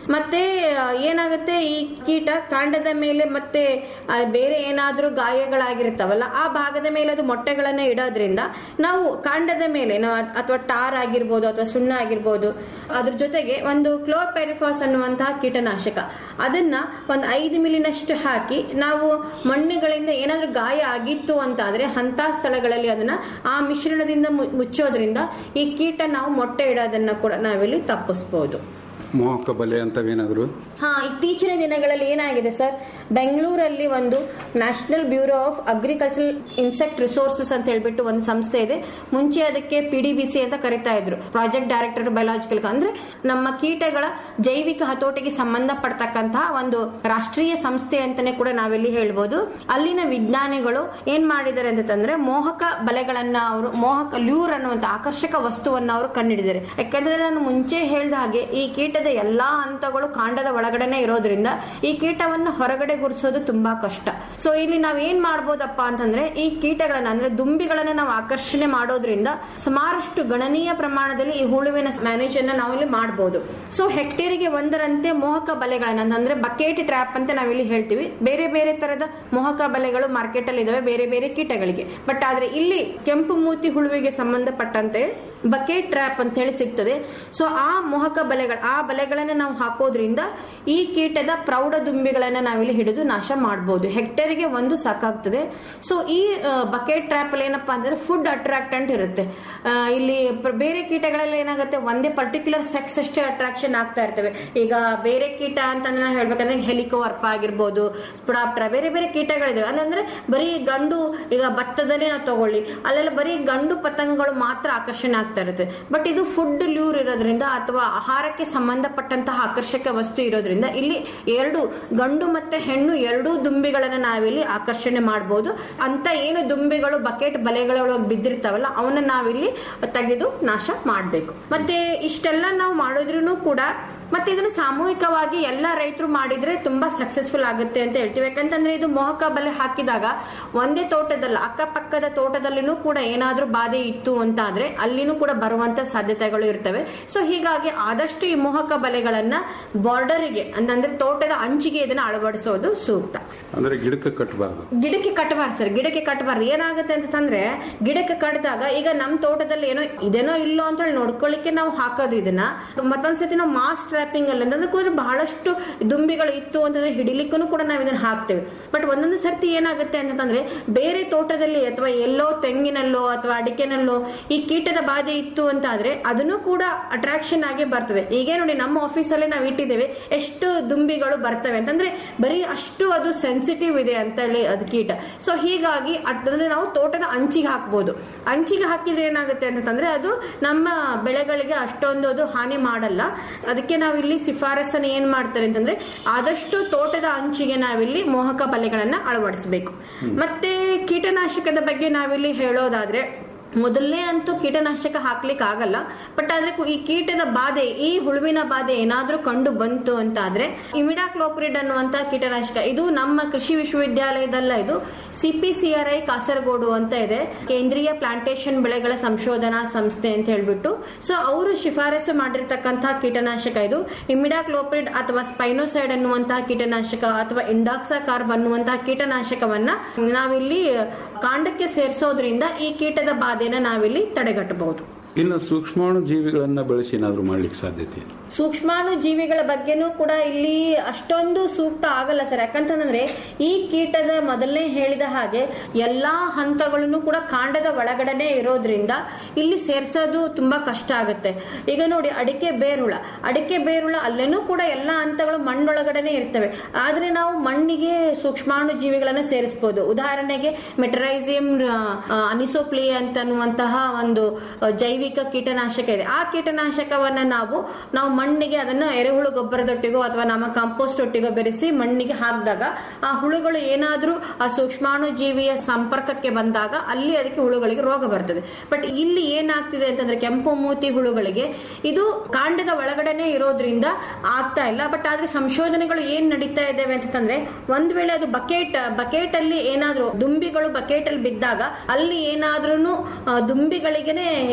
ಮತ್ತೆ ಆ, ಏನಾಗುತ್ತೆ ಈ ಕೀಟ ಕಾಂಡದ ಮೇಲೆ ಮತ್ತೆ ಆ, ಬೇರೆ ಏನಾದ್ರೂ ಗಾಯಗಳಾಗಿರ್ತಾವಲ್ಲ ಆ ಭಾಗದ ಮೇಲೆ ಅದು ಮೊಟ್ಟೆಗಳನ್ನ ಇಡೋದ್ರಿಂದ ನಾವು ಕಾಂಡದ ಮೇಲೆ ನಾವು ಅಥವಾ ಟಾರ್ ಆಗಿರ್ಬೋದು ಅಥವಾ ಸುಣ್ಣ ಆಗಿರ್ಬೋದು ಅದ್ರ ಜೊತೆಗೆ ಒಂದು ಕ್ಲೋರ್ಪೆರಿಫಾಸ್ ಅನ್ನುವಂತಹ ಕೀಟನಾಶಕ ಅದನ್ನ ಒಂದು ಐದು ಮಿಲಿನಷ್ಟು ಹಾಕಿ ನಾವು ಮಣ್ಣುಗಳಿಂದ ಏನಾದ್ರೂ ಗಾಯ ಆಗಿತ್ತು ಅಂತಾದ್ರೆ ಅಂತ ಸ್ಥಳಗಳಲ್ಲಿ ಅದನ್ನ ಆ ಮಿಶ್ರಣದಿಂದ ಮು- ಮುಚ್ಚೋದ್ರಿಂದ ಈ ಕೀಟ ನಾವು ಮೊಟ್ಟೆ ಇಡೋದನ್ನ ಕೂಡ ನಾವಿಲ್ಲಿ ತಪ್ಪಿಸ್ಬೋದು ಮೋಹಕ ಬಲೆ ಅಂತವೇನಾದ್ರು ಹಾ ಇತ್ತೀಚಿನ ದಿನಗಳಲ್ಲಿ ಏನಾಗಿದೆ ಸರ್ ಬೆಂಗಳೂರಲ್ಲಿ ಒಂದು national bureau of agricultural insect resources ಅಂತ ಹೇಳ್ಬಿಟ್ಟು ಒಂದು ಸಂಸ್ಥೆ ಇದೆ ಮುಂಚೆ ಅದಕ್ಕೆ ಪಿ ಡಿ ಬಿ ಸಿ ಅಂತ ಕರಿತಾ ಇದ್ರು ಪ್ರಾಜೆಕ್ಟ್ ಡೈರೆಕ್ಟರ್ ಬಯೋಲಾಜಿಕಲ್ ಅಂದ್ರೆ ನಮ್ಮ ಕೀಟಗಳ ಜೈವಿಕ ಹತೋಟಿಗೆ ಸಂಬಂಧಪಡ್ತಕ್ಕಂತಹ ಒಂದು ರಾಷ್ಟ್ರೀಯ ಸಂಸ್ಥೆ ಅಂತಾನೆ ಕೂಡ ನಾವಿಲ್ಲಿ ಹೇಳ್ಬೋದು ಅಲ್ಲಿನ ವಿಜ್ಞಾನಿಗಳು ಏನ್ ಮಾಡಿದ್ದಾರೆ ಅಂತಂದ್ರೆ ಮೋಹಕ ಬಲೆಗಳನ್ನ ಅವರು ಮೋಹಕ ಲ್ಯೂರ್ ಅನ್ನುವಂತ ಆಕರ್ಷಕ ವಸ್ತುವನ್ನ ಅವರು ಕಂಡುಹಿಡಿದ್ದಾರೆ ಯಾಕಂದ್ರೆ ನಾನು ಮುಂಚೆ ಹೇಳ್ದ ಹಾಗೆ ಈ ಕೀಟದ ಎಲ್ಲಾ ಹಂತಗಳು ಕಾಂಡದ ಒಳಗಡೆನೆ ಇರೋದ್ರಿಂದ ಈ ಕೀಟವನ್ನು ಹೊರಗಡೆ ಗುರುಸೋದು ತುಂಬಾ ಕಷ್ಟ ಸೊ ಇಲ್ಲಿ ನಾವ್ ಏನ್ ಮಾಡ್ಬೋದಪ್ಪ ಅಂತಂದ್ರೆ ಈ ಕೀಟಗಳನ್ನ ಅಂದ್ರೆ ದುಂಬಿಗಳನ್ನ ನಾವು ಆಕರ್ಷಣೆ ಮಾಡೋದ್ರಿಂದ ಸುಮಾರಷ್ಟು ಗಣನೀಯ ಪ್ರಮಾಣದಲ್ಲಿ ಈ ಹುಳುವಿನ ಮ್ಯಾನೇಜ್ ಅನ್ನ ನಾವಿಲ್ಲಿ ಮಾಡಬಹುದು ಸೊ ಹೆಕ್ಟೇರಿಗೆ ಒಂದರಂತೆ ಮೋಹಕ ಬಲೆಗಳನ್ನ ಅಂದ್ರೆ ಬಕೆಟ್ ಟ್ರ್ಯಾಪ್ ಅಂತ ನಾವಿಲ್ಲಿ ಹೇಳ್ತೀವಿ ಬೇರೆ ಬೇರೆ ತರದ ಮೋಹಕ ಬಲೆಗಳು ಮಾರ್ಕೆಟ್ ಅಲ್ಲಿ ಇದಾವೆ ಬೇರೆ ಬೇರೆ ಕೀಟಗಳಿಗೆ ಬಟ್ ಆದ್ರೆ ಇಲ್ಲಿ ಕೆಂಪು ಮೂತಿ ಹುಳುವಿಗೆ ಸಂಬಂಧಪಟ್ಟಂತೆ ಬಕೆಟ್ ಟ್ರ್ಯಾಪ್ ಅಂತ ಹೇಳಿ ಸಿಗ್ತದೆ ಸೊ ಆ ಮೋಹಕ ಬಲೆಗಳ ಆ ಬಲೆಗಳನ್ನ ನಾವು ಹಾಕೋದ್ರಿಂದ ಈ ಕೀಟದ ಪ್ರೌಢ ದುಂಬಿಗಳನ್ನ ನಾವಿಲ್ಲಿ ಹಿಡಿದು ನಾಶ ಮಾಡಬಹುದು ಹೆಕ್ಟೇರ್ಗೆ ಒಂದು ಸಾಕಾಗ್ತದೆ ಸೊ ಈ ಬಕೆಟ್ ಟ್ರ್ಯಾಪ್ ಅಲ್ಲಿ ಏನಪ್ಪಾ ಅಂತಂದ್ರೆ ಫುಡ್ ಅಟ್ರಾಕ್ಟೆಂಟ್ ಇರುತ್ತೆ ಆ, ಇಲ್ಲಿ ಪ್ರ- ಬೇರೆ ಕೀಟಗಳಲ್ಲಿ ಏನಾಗುತ್ತೆ ಒಂದೇ ಪರ್ಟಿಕ್ಯುಲರ್ ಸೆಕ್ಸ್ ಅಷ್ಟೇ ಅಟ್ರಾಕ್ಷನ್ ಆಗ್ತಾ ಇರ್ತವೆ ಈಗ ಬೇರೆ ಕೀಟ ಅಂತಂದ್ರೆ ನಾವು ಹೇಳ್ಬೇಕಂದ್ರೆ ಹೆಲಿಕೋವರ್ಪ ಆಗಿರ್ಬೋದು ಸ್ಪುಡಾಪ್ಟ್ರ ಬೇರೆ ಬೇರೆ ಕೀಟಗಳಿದಾವೆ ಅಲ್ಲಂದ್ರೆ ಬರೀ ಗಂಡು ಈಗ ಭತ್ತದಲ್ಲೇ ನಾವು ತಗೊಳ್ಳಿ ಅಲ್ಲೆಲ್ಲ ಬರೀ ಗಂಡು ಪತಂಗಗಳು ಮಾತ್ರ ಆಕರ್ಷಣೆ ಆಗ್ತಾ ಇರುತ್ತೆ ಬಟ್ ಇದು ಫುಡ್ ಲ್ಯೂರ್ ಇರೋದ್ರಿಂದ ಅಥವಾ ಆಹಾರಕ್ಕೆ ಸಂಬಂಧಪಟ್ಟಂತಹ ಆಕರ್ಷಕ ವಸ್ತು ಇರೋದ್ರಿಂದ ಇಲ್ಲಿ ಎರಡು ಗಂಡು ಮತ್ತೆ ಹೆಣ್ಣು ಎರಡೂ ದುಂಬಿಗಳನ್ನ ನಾವಿಲ್ಲಿ ಆಕರ್ಷಣೆ ಮಾಡಬಹುದು ಅಂತ ಏನು ದುಂಬಿಗಳು ಬಕೆಟ್ ಬಲೆಗಳೊಳಗೆ ಬಿದ್ದಿರ್ತಾವಲ್ಲ ಅವನ್ನ ನಾವಿಲ್ಲಿ ತೆಗೆದು ನಾಶ ಮಾಡಬೇಕು ಮತ್ತೆ ಇಷ್ಟೆಲ್ಲ ನಾವು ಮಾಡಿದ್ರೂ ಕೂಡ ಮತ್ತೆ ಇದನ್ನು ಸಾಮೂಹಿಕವಾಗಿ ಎಲ್ಲ ರೈತರು ಮಾಡಿದ್ರೆ ತುಂಬಾ ಸಕ್ಸಸ್ಫುಲ್ ಆಗುತ್ತೆ ಅಂತ ಹೇಳ್ತೀವಿ ಯಾಕಂತಂದ್ರೆ ಇದು ಮೋಹಕ ಬಲೆ ಹಾಕಿದಾಗ ಒಂದೇ ತೋಟದಲ್ಲ ಅಕ್ಕಪಕ್ಕದ ತೋಟದಲ್ಲಿನೂ ಕೂಡ ಏನಾದ್ರೂ ಬಾಧೆ ಇತ್ತು ಅಂತ ಆದ್ರೆ ಅಲ್ಲಿನೂ ಕೂಡ ಬರುವಂತ ಸಾಧ್ಯತೆಗಳು ಇರ್ತವೆ ಸೊ ಹೀಗಾಗಿ ಆದಷ್ಟು ಈ ಮೋಹಕ ಬಲೆಗಳನ್ನ ಬಾರ್ಡರಿಗೆ ಅಂತಂದ್ರೆ ತೋಟದ ಅಂಚಿಗೆ ಇದನ್ನ ಅಳವಡಿಸೋದು ಸೂಕ್ತ ಅಂದ್ರೆ ಗಿಡಕ್ಕೆ ಕಟ್ಟಬಾರ್ದು ಗಿಡಕ್ಕೆ ಕಟ್ಟಬಾರ್ದು ಸರ್ ಗಿಡಕ್ಕೆ ಕಟ್ಟಬಾರ್ದು ಏನಾಗುತ್ತೆ ಅಂತಂದ್ರೆ ಗಿಡಕ್ಕೆ ಕಟ್ಟಿದಾಗ ಈಗ ನಮ್ ತೋಟದಲ್ಲಿ ಏನೋ ಇದೇನೋ ಇಲ್ಲೋ ಅಂತ ಹೇಳಿ ನೋಡ್ಕೊಳ್ಳಿಕ್ಕೆ ನಾವು ಹಾಕೋದು ಇದನ್ನ ಮತ್ತೊಂದ್ಸತಿ ನಾವು ಮಾಸ್ ಟ್ರಾಪಿಂಗ್ ಅಲ್ಲಿ ಅಂದ್ರೆ ಕೂಡ ಬಹಳಷ್ಟು ದುಂಬಿಗಳು ಇತ್ತು ಅಂತಂದ್ರೆ ಹಿಡಿಲಿಕ್ಕೂ ಕೂಡ ನಾವು ಇದನ್ನ ಹಾಕ್ತೇವೆ ಬಟ್ ಒಂದೊಂದು ಸರ್ತಿ ಏನಾಗುತ್ತೆ ಅಂತಂದ್ರೆ ಬೇರೆ ತೋಟದಲ್ಲಿ ಅಥವಾ ಎಲ್ಲೋ ತೆಂಗಿನಲ್ಲೋ ಅಥವಾ ಅಡಿಕೆನಲ್ಲೋ ಈ ಕೀಟದ ಬಾಧೆ ಇತ್ತು ಅಂತ ಆದ್ರೆ ಅದನ್ನು ಕೂಡ ಅಟ್ರಾಕ್ಷನ್ ಆಗಿ ಬರ್ತದೆ ಈಗ ನೋಡಿ ನಮ್ಮ ಆಫೀಸಲ್ಲೇ ನಾವು ಇಟ್ಟಿದ್ದೇವೆ ಎಷ್ಟು ದುಂಬಿಗಳು ಬರ್ತವೆ ಅಂತಂದ್ರೆ ಬರೀ ಅಷ್ಟು ಅದು ಸೆನ್ಸಿಟಿವ್ ಇದೆ ಅಂತ ಹೇಳಿ ಅದು ಕೀಟ ಸೊ ಹೀಗಾಗಿ ಅದಂದ್ರೆ ನಾವು ತೋಟದ ಅಂಚಿಗೆ ಹಾಕ್ಬೋದು ಅಂಚಿಗೆ ಹಾಕಿದ್ರೆ ಏನಾಗುತ್ತೆ ಅಂತಂದ್ರೆ ಅದು ನಮ್ಮ ಬೆಳೆಗಳಿಗೆ ಅಷ್ಟೊಂದು ಅದು ಹಾನಿ ಮಾಡಲ್ಲ ಅದಕ್ಕೆ ನಾವಿಲ್ಲಿ ಶಿಫಾರಸನ್ನು ಏನ್ ಮಾಡ್ತಾರೆ ಅಂತಂದ್ರೆ ಆದಷ್ಟು ತೋಟದ ಅಂಚಿಗೆ ನಾವಿಲ್ಲಿ ಮೋಹಕ ಬಲೆಗಳನ್ನ ಅಳವಡಿಸಬೇಕು ಮತ್ತೆ ಕೀಟನಾಶಕದ ಬಗ್ಗೆ ನಾವಿಲ್ಲಿ ಹೇಳೋದಾದ್ರೆ ಮೊದಲನೇ ಅಂತೂ ಕೀಟನಾಶಕ ಹಾಕ್ಲಿಕ್ಕೆ ಆಗಲ್ಲ ಬಟ್ ಆದ್ರೆ ಕು- ಈ ಕೀಟದ ಬಾಧೆ ಈ ಹುಳುವಿನ ಬಾಧೆ ಏನಾದ್ರೂ ಕಂಡು ಬಂತು ಅಂತ ಆದ್ರೆ ಇಮಿಡಾಕ್ಲೋಪ್ರಿಡ್ ಅನ್ನುವಂತ ಕೀಟನಾಶಕ ಇದು ನಮ್ಮ ಕೃಷಿ ವಿಶ್ವವಿದ್ಯಾಲಯದಲ್ಲ ಇದು ಸಿಪಿಸಿಆರ್ಐ ಕಾಸರಗೋಡು ಅಂತ ಇದೆ ಕೇಂದ್ರೀಯ ಪ್ಲಾಂಟೇಶನ್ ಬೆಳೆಗಳ ಸಂಶೋಧನಾ ಸಂಸ್ಥೆ ಅಂತ ಹೇಳ್ಬಿಟ್ಟು ಸೊ ಅವರು ಶಿಫಾರಸು ಮಾಡಿರ್ತಕ್ಕಂತಹ ಕೀಟನಾಶಕ ಇದು ಇಮಿಡಾಕ್ಲೋಪ್ರಿಡ್ ಅಥವಾ ಸ್ಪೈನೋಸೈಡ್ ಅನ್ನುವಂತಹ ಕೀಟನಾಶಕ ಅಥವಾ ಇಂಡಾಕ್ಸಾಕಾರ್ಬ್ ಅನ್ನುವಂತಹ ಕೀಟನಾಶಕವನ್ನ ನಾವಿಲ್ಲಿ ಕಾಂಡಕ್ಕೆ ಸೇರಿಸೋದ್ರಿಂದ ಈ ಕೀಟದ ಬಾಧೆನ ನಾವಿಲ್ಲಿ ತಡೆಗಟ್ಟಬಹುದು ಇನ್ನು ಸೂಕ್ಷ್ಮಾಣು ಜೀವಿಗಳನ್ನ ಬಳಸಿ ಏನಾದ್ರು ಮಾಡ್ಲಿಕ್ಕೆ ಸಾಧ್ಯತೆ ಇದೆ ಸೂಕ್ಷ್ಮಾಣು ಜೀವಿಗಳ ಬಗ್ಗೆನೂ ಕೂಡ ಇಲ್ಲಿ ಅಷ್ಟೊಂದು ಸೂಕ್ತ ಆಗಲ್ಲ ಸರ್ ಯಾಕಂತಂದ್ರೆ ಈ ಕೀಟದ ಮೊದಲನೇ ಹೇಳಿದ ಹಾಗೆ ಎಲ್ಲಾ ಹಂತಗಳನ್ನು ಕೂಡ ಕಾಂಡದ ಒಳಗಡೆನೆ ಇರೋದ್ರಿಂದ ಇಲ್ಲಿ ಸೇರ್ಸೋದು ತುಂಬಾ ಕಷ್ಟ ಆಗುತ್ತೆ ಈಗ ನೋಡಿ ಅಡಿಕೆ ಬೇರುಳ ಅಡಿಕೆ ಬೇರುಳ ಅಲ್ಲೇನೂ ಕೂಡ ಎಲ್ಲಾ ಹಂತಗಳು ಮಣ್ಣೊಳಗಡೆನೆ ಇರ್ತವೆ ಆದ್ರೆ ನಾವು ಮಣ್ಣಿಗೆ ಸೂಕ್ಷ್ಮಾಣು ಜೀವಿಗಳನ್ನ ಸೇರಿಸಬಹುದು ಉದಾಹರಣೆಗೆ ಮೆಟರೈಸಿಯಂ ಅನಿಸೋಪ್ಲಿ ಅಂತನ್ನುವಂತಹ ಒಂದು ಆ, ಜೈವಿಕ ಕೀಟನಾಶಕ ಇದೆ ಆ ಕೀಟನಾಶಕವನ್ನ ನಾವು ನಾವು ಮಣ್ಣಿಗೆ ಅದನ್ನ ಎರೆಹುಳು ಗೊಬ್ಬರದೊಟ್ಟಿಗೋ ಅಥವಾ ನಮ್ಮ ಕಾಂಪೋಸ್ಟ್ ಒಟ್ಟಿಗೋ ಬೆರೆಸಿ ಮಣ್ಣಿಗೆ ಹಾಕಿದಾಗ ಆ ಹುಳುಗಳು ಏನಾದ್ರೂ ಆ ಸೂಕ್ಷ್ಮಾಣು ಜೀವಿಯ ಸಂಪರ್ಕಕ್ಕೆ ಬಂದಾಗ ಅಲ್ಲಿ ಅದಕ್ಕೆ ಹುಳುಗಳಿಗೆ ರೋಗ ಬರ್ತದೆ ಬಟ್ ಇಲ್ಲಿ ಏನಾಗ್ತಿದೆ ಅಂತಂದ್ರೆ ಕೆಂಪು ಮೂತಿ ಹುಳುಗಳಿಗೆ ಇದು ಕಾಂಡದ ಒಳಗಡೆನೆ ಇರೋದ್ರಿಂದ ಆಗ್ತಾ ಇಲ್ಲ ಬಟ್ ಆದ್ರೆ ಸಂಶೋಧನೆಗಳು ಏನ್ ನಡೀತಾ ಇದ್ದಾವೆ ಅಂತಂದ್ರೆ ಒಂದ್ ವೇಳೆ ಅದು ಬಕೆಟ್ ಬಕೆಟ್ ಅಲ್ಲಿ ಏನಾದ್ರೂ ದುಂಬಿಗಳು ಬಕೆಟ್ ಅಲ್ಲಿ ಬಿದ್ದಾಗ ಅಲ್ಲಿ ಏನಾದ್ರೂ ದುಂಬಿಗಳಿಗೆನೆ ಏನಾದ್ರೂ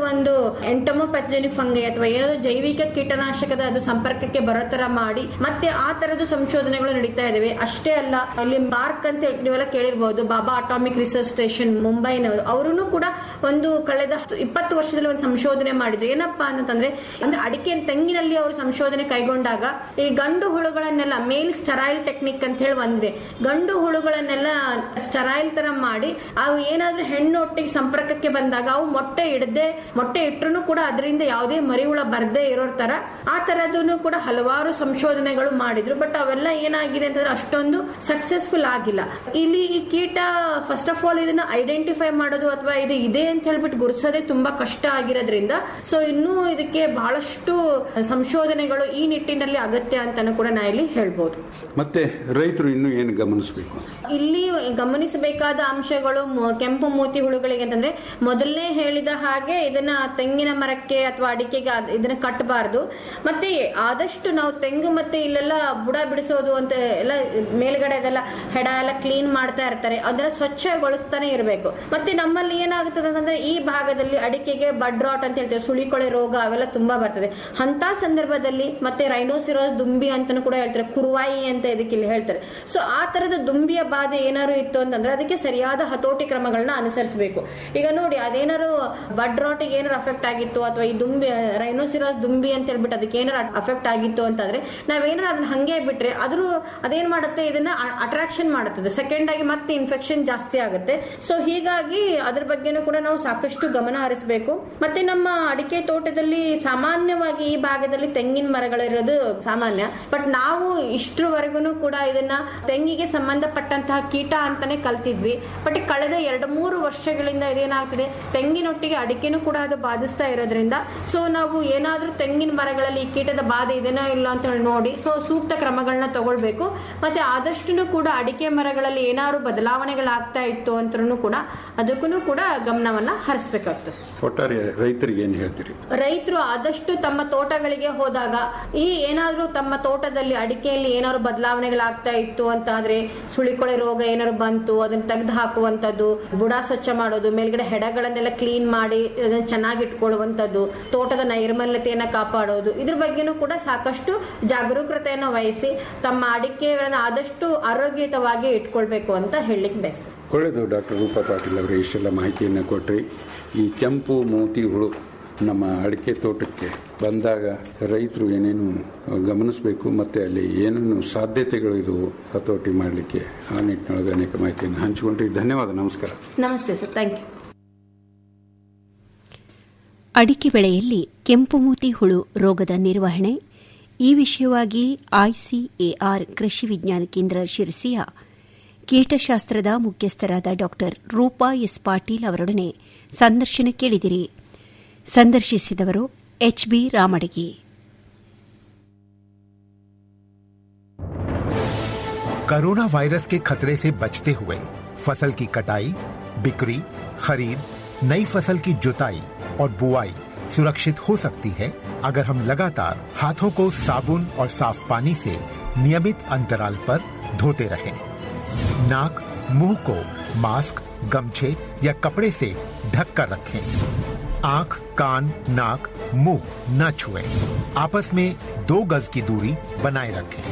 ಒಂದು ಎಂಟಮೋಪ್ಯಾಥೋಜೆನಿಕ್ ಫಂಗೈ ಅಥವಾ ಏನಾದ್ರು ಜೈವಿಕ ಕೀಟನಾಶಕದ ಅದು ಸಂಪರ್ಕಕ್ಕೆ ಬರೋ ತರ ಮಾಡಿ ಮತ್ತೆ ಆ ತರದ ಸಂಶೋಧನೆಗಳು ನಡೀತಾ ಇದಾವೆ ಅಷ್ಟೇ ಅಲ್ಲ ಇಲ್ಲಿ ಮಾರ್ಕ್ ಅಂತ ಹೇಳಿ ನೀವೆಲ್ಲ ಕೇಳಿರ್ಬಹುದು ಬಾಬಾ ಅಟಾಮಿಕ್ ರಿಸರ್ಚ್ ಸ್ಟೇಷನ್ ಮುಂಬೈನವರು ಅವರು ಕೂಡ ಒಂದು ಕಳೆದ ಹತ್ತು- ಇಪ್ಪತ್ತು ವರ್ಷದಲ್ಲಿ ಒಂದು ಸಂಶೋಧನೆ ಮಾಡಿದ್ರು ಏನಪ್ಪಾ ಅಂತಂದ್ರೆ ಅಂದ್ರೆ ಅಡಿಕೆ ತೆಂಗಿನಲ್ಲಿ ಅವರು ಸಂಶೋಧನೆ ಕೈಗೊಂಡಾಗ ಈ ಗಂಡು ಹುಳುಗಳನ್ನೆಲ್ಲ ಮೇಲ್ ಸ್ಟರೈಲ್ ಟೆಕ್ನಿಕ್ ಅಂತ ಹೇಳಿ ಒಂದಿದೆ ಗಂಡು ಹುಳುಗಳನ್ನೆಲ್ಲ ಸ್ಟರೈಲ್ ತರ ಮಾಡಿ ಅವು ಏನಾದ್ರೂ ಹೆಣ್ಣು ಒಟ್ಟಿಗೆ ಸಂಪರ್ಕಕ್ಕೆ ಬಂದಾಗ ಅವು ಮೊಟ್ಟೆ ಇಡದೆ ಮೊಟ್ಟೆ ಇಟ್ರು ಕೂಡ ಅದರಿಂದ ಯಾವುದೇ ಮರಿಹುಳ ಬರ್ದೇ ಇರೋ ತರ ಆ ತರದನ್ನು ಕೂಡ ಹಲವಾರು ಸಂಶೋಧನೆಗಳು ಮಾಡಿದ್ರು ಬಟ್ ಅವೆಲ್ಲ ಏನಾಗಿದೆ ಅಂತಂದ್ರೆ ಅಷ್ಟೊಂದು ಸಕ್ಸಸ್ಫುಲ್ ಆಗಿಲ್ಲ ಇಲ್ಲಿ ಈ ಕೀಟ ಫಸ್ಟ್ ಆಫ್ ಆಲ್ ಇದನ್ನ ಐಡೆಂಟಿಫೈ ಮಾಡೋದು ಅಥವಾ ಇದು ಇದೆ ಅಂತ ಹೇಳ್ಬಿಟ್ಟು ಗುರುಸೋದೇ ತುಂಬಾ ಕಷ್ಟ ಆಗಿರೋದ್ರಿಂದ ಸೊ ಇನ್ನೂ ಇದಕ್ಕೆ ಬಹಳಷ್ಟು ಸಂಶೋಧನೆಗಳು ಈ ನಿಟ್ಟಿನಲ್ಲಿ ಅಗತ್ಯ ಅಂತಾನು ಕೂಡ ನಾ ಇಲ್ಲಿ ಹೇಳ್ಬೋದು ಮತ್ತೆ ರೈತರು ಇನ್ನೂ ಏನು ಗಮನಿಸಬೇಕು ಇಲ್ಲಿ ಗಮನಿಸಬೇಕಾದ ಅಂಶಗಳು ಮೊ- ಕೆಂಪು ಮೂತಿ ಹುಳುಗಳಿಗೆ ಅಂತಂದ್ರೆ ಮೊದಲನೇ ಹೇಳಿದ ಹಾಗೆ ಇದನ್ನ ತೆಂಗಿನ ಮರಕ್ಕೆ ಅಥವಾ ಅಡಿಕೆಗೆ ಅದ್- ಇದನ್ನ ಕಟ್ಟಬಾರ್ದು ಮತ್ತೆ ಆದಷ್ಟು ನಾವು ತೆಂಗು ಮತ್ತೆ ಇಲ್ಲೆಲ್ಲ ಬುಡ ಬಿಡಿಸೋದು ಅಂತ ಎಲ್ಲ ಮೇಲ್ಗಡೆ ಅದೆಲ್ಲ ಹೆಡ ಎಲ್ಲ ಕ್ಲೀನ್ ಮಾಡ್ತಾ ಇರ್ತಾರೆ ಅದನ್ನ ಸ್ವಚ್ಛಗೊಳಿಸ್ತಾನೆ ಇರಬೇಕು ಮತ್ತೆ ನಮ್ಮಲ್ಲಿ ಏನಾಗುತ್ತದೆ ಅಂತಂದ್ರೆ ಈ ಭಾಗದಲ್ಲಿ ಅಡಿಕೆಗೆ ಬಡ್ ರಾಟ್ ಅಂತ ಹೇಳ್ತೇವೆ ಸುಳಿಕೊಳೆ ರೋಗ ಅವೆಲ್ಲ ತುಂಬಾ ಬರ್ತದೆ ಅಂತ ಸಂದರ್ಭದಲ್ಲಿ ಮತ್ತೆ ರೈನೋಸಿರೋಸ್ ದುಂಬಿ ಅಂತಾನು ಕೂಡ ಹೇಳ್ತಾರೆ ಕುರುವಾಯಿ ಅಂತ ಇದಕ್ಕೆ ಇಲ್ಲಿ ಹೇಳ್ತಾರೆ ಸೊ ಆ ತರದ ದುಂಬಿಯ ಬಾಧೆ ಏನಾದ್ರು ಇತ್ತು ಅಂತಂದ್ರೆ ಅದಕ್ಕೆ ಸರಿಯಾದ ಹತೋಟಿ ಕ್ರಮಗಳನ್ನ ಅನುಸರಿಸಬೇಕು ಈಗ ನೋಡಿ ಅದೇನಾದ್ರು ಬಡ್ ರಾಟಿಗೆ ಏನಾರು ಅಫೆಕ್ಟ್ ಆಗಿತ್ತು ಅಥವಾ ಈ ದುಂಬಿ ರೈನೋಸಿರೋಸ್ ದುಂಬಿ ಅಂತ ಹೇಳ್ಬಿಟ್ಟು ಅದಕ್ಕೆ ಏನಾರು ಅಫೆಕ್ಟ್ ಆಗಿತ್ತು ಅಂತಂದ್ರೆ ನಾವೇನಾರು ಅದನ್ನ ಹಂಗೆ ಬಿಟ್ರೆ ಅದ್ರ ಅದೇನ್ ಮಾಡುತ್ತೆ ಇದನ್ನ ಅಟ್ರಾಕ್ಷನ್ ಮಾಡುತ್ತದೆ ಸೆಕೆಂಡ್ ಆಗಿ ಮತ್ತೆ ಇನ್ಫೆಕ್ಷನ್ ಜಾಸ್ತಿ ಆಗುತ್ತೆ ಸೊ ಹೀಗಾಗಿ ಅದ್ರ ಬಗ್ಗೆನೂ ಕೂಡ ನಾವು ಸಾಕಷ್ಟು ಗಮನ ಹರಿಸಬೇಕು ಮತ್ತೆ ನಮ್ಮ ಅಡಿಕೆ ತೋಟದಲ್ಲಿ ಸಾಮಾನ್ಯವಾಗಿ ಈ ಭಾಗದಲ್ಲಿ ತೆಂಗಿನ ಮರಗಳಿರೋದು ಸಾಮಾನ್ಯ ಬಟ್ ನಾವು ಇಷ್ಟರವರೆಗೂ ಕೂಡ ಇದನ್ನ ತೆಂಗಿಗೆ ಸಂಬಂಧಪಟ್ಟಂತಹ ಕೀಟ ಅಂತಾನೆ ಕಲ್ತಿದ್ವಿ ಬಟ್ ಕಳೆದ ಎರಡು ಮೂರು ವರ್ಷಗಳಿಂದ ಇದೇನಾಗ್ತಿದೆ ತೆಂಗಿನೊಟ್ಟಿಗೆ ಅಡಿಕೆನೂ ಕೂಡ ಅದು ಬಾಧಿಸ್ತಾ ಇರೋದ್ರಿಂದ ಸೊ ನಾವು ಏನಾದ್ರೂ ತೆಂಗಿನ ಮರಗಳಲ್ಲಿ ಈ ಕೀಟದ ಬಾಧೆ ಇದೆನೋ ಇಲ್ಲ ಅಂತ ಹೇಳಿ ನೋಡಿ ಸೊ ಸೂಕ್ತ ಕ್ರಮಗಳನ್ನ ತಗೊಳ್ಬೇಕು ಮತ್ತೆ ಆದಷ್ಟು ಕೂಡ ಅಡಿಕೆ ಮರಗಳಲ್ಲಿ ಏನಾದ್ರು ಬದಲಾವಣೆಗಳಾಗ್ತಾ ಇತ್ತು ಅಂತೂ ಕೂಡ ಅದಕ್ಕೂ ಕೂಡ ಗಮನವನ್ನ ಹರಿಸ್ಬೇಕಾಗ್ತದೆ ಒಟ್ಟಾರೆ ರೈತರಿಗೆ ಏನು ಹೇಳ್ತೀರಿ ರೈತರು ಆದಷ್ಟು ತಮ್ಮ ತೋಟಗಳಿಗೆ ಹೋದಾಗ ಈ ಏನಾದ್ರೂ ತಮ್ಮ ತೋಟದಲ್ಲಿ ಅಡಿಕೆಯಲ್ಲಿ ಏನಾದ್ರು ಬದಲಾವಣೆಗಳಾಗ್ತಾ ಇತ್ತು ಅಂತ ಆದ್ರೆ ಸುಳಿಕೊಳೆ ರೋಗ ಏನಾದ್ರು ಬಂತು ಅದನ್ನ ತೆಗೆದು ಹಾಕುವಂತದ್ದು ಬುಡ ಸ್ವಚ್ಛ ಮಾಡೋದು ಮೇಲ್ಗಡೆ ಹೆಡಗಳನ್ನೆಲ್ಲ ಕ್ಲೀನ್ ಮಾಡಿ ಅದನ್ನ ಚೆನ್ನಾಗಿ ಇಟ್ಕೊಳ್ಳುವಂತದ್ದು ತೋಟದ ನೈರ್ಮಲ್ಯತೆಯನ್ನ ಕಾಪಾಡೋದು ಇದ್ರ ಬಗ್ಗೆನೂ ಕೂಡ ಸಾಕಷ್ಟು ಜಾಗರೂಕತೆಯನ್ನು ವಹಿಸಿ ತಮ್ಮ ಅಡಿಕೆಗಳನ್ನ ಆದಷ್ಟು ಆರೋಗ್ಯಯುತವಾಗಿ ಇಟ್ಕೊಳ್ಬೇಕು ಅಂತ ಹೇಳಲಿಕ್ಕೆ ಬಯಸ್ತೇನೆ ಒಳ್ಳೆಯದು ಡಾಕ್ಟರ್ ರೂಪಾ ಪಾಟೀಲ್ ಅವರೇ ಇಷ್ಟೆಲ್ಲ ಮಾಹಿತಿಯನ್ನು ಕೊಟ್ರಿ ಈ ಕೆಂಪು ಮೋತಿ ಹುಳು ನಮ್ಮ ಅಡಿಕೆ ತೋಟಕ್ಕೆ ಬಂದಾಗ ರೈತರು ಏನೇನು ಗಮನಿಸಬೇಕು ಮತ್ತು ಅಲ್ಲಿ ಏನೇನು ಸಾಧ್ಯತೆಗಳು ಇದ್ದವು ಹತೋಟಿ ಮಾಡಲಿಕ್ಕೆ ಆ ನಿಟ್ಟಿನೊಳಗೆ ಅನೇಕ ಮಾಹಿತಿಯನ್ನು ಹಂಚಿಕೊಂಡ್ರಿ ಧನ್ಯವಾದ ನಮಸ್ಕಾರ ನಮಸ್ತೆ ಸರ್ ಥ್ಯಾಂಕ್ ಯು ಅಡಿಕೆ ಬೆಳೆಯಲ್ಲಿ ಕೆಂಪು ಮೂತಿ ಹುಳು ರೋಗದ ನಿರ್ವಹಣೆ ಈ ವಿಷಯವಾಗಿ ಐಸಿಎಆರ್ ಕೃಷಿ ವಿಜ್ಞಾನ ಕೇಂದ್ರ ಶಿರಸಿಯ ಕೀಟಶಾಸ್ತ್ರದ ಮುಖ್ಯಸ್ಥರಾದ ಡಾ ರೂಪಾ ಎಸ್ ಪಾಟೀಲ್ ಅವರೊಡನೆ ಸಂದರ್ಶನ ಕೇಳಿದಿರಿ ಸಂದರ್ಶಿಸಿದವರು ಎಚ್ಬಿ ರಾಮಡಗಿ कोरोना वायरस के खतरे से बचते हुए फसल की कटाई बिक्री खरीद नई फसल की जुताई और बुआई सुरक्षित हो सकती है अगर हम लगातार हाथों को साबुन और साफ पानी से नियमित अंतराल पर धोते रहें। नाक मुंह को मास्क गमछे या कपड़े से ढक कर रखें आंख कान नाक मुंह न छुएं। आपस में दो गज की दूरी बनाए रखें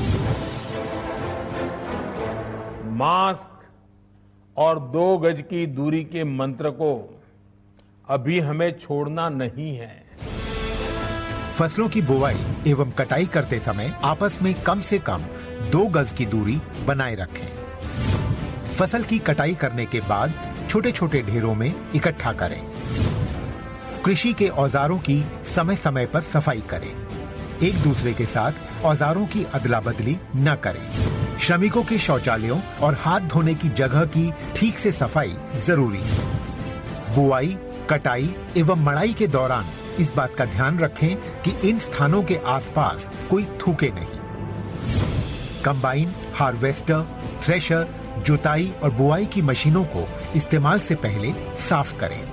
मास्क और दो गज की दूरी के मंत्र को अभी हमें छोड़ना नहीं है फसलों की बुवाई एवं कटाई करते समय आपस में कम से कम दो गज की दूरी बनाए रखें फसल की कटाई करने के बाद छोटे छोटे ढेरों में इकट्ठा करें कृषि के औजारों की समय समय पर सफाई करें एक दूसरे के साथ औजारों की अदला बदली न करें श्रमिकों के शौचालयों और हाथ धोने की जगह की ठीक से सफाई जरूरी है बुआई कटाई एवं मड़ाई के दौरान इस बात का ध्यान रखें कि इन स्थानों के आसपास कोई थूके नहीं कंबाइन हार्वेस्टर थ्रेशर जुताई और बुआई की मशीनों को इस्तेमाल से पहले साफ करें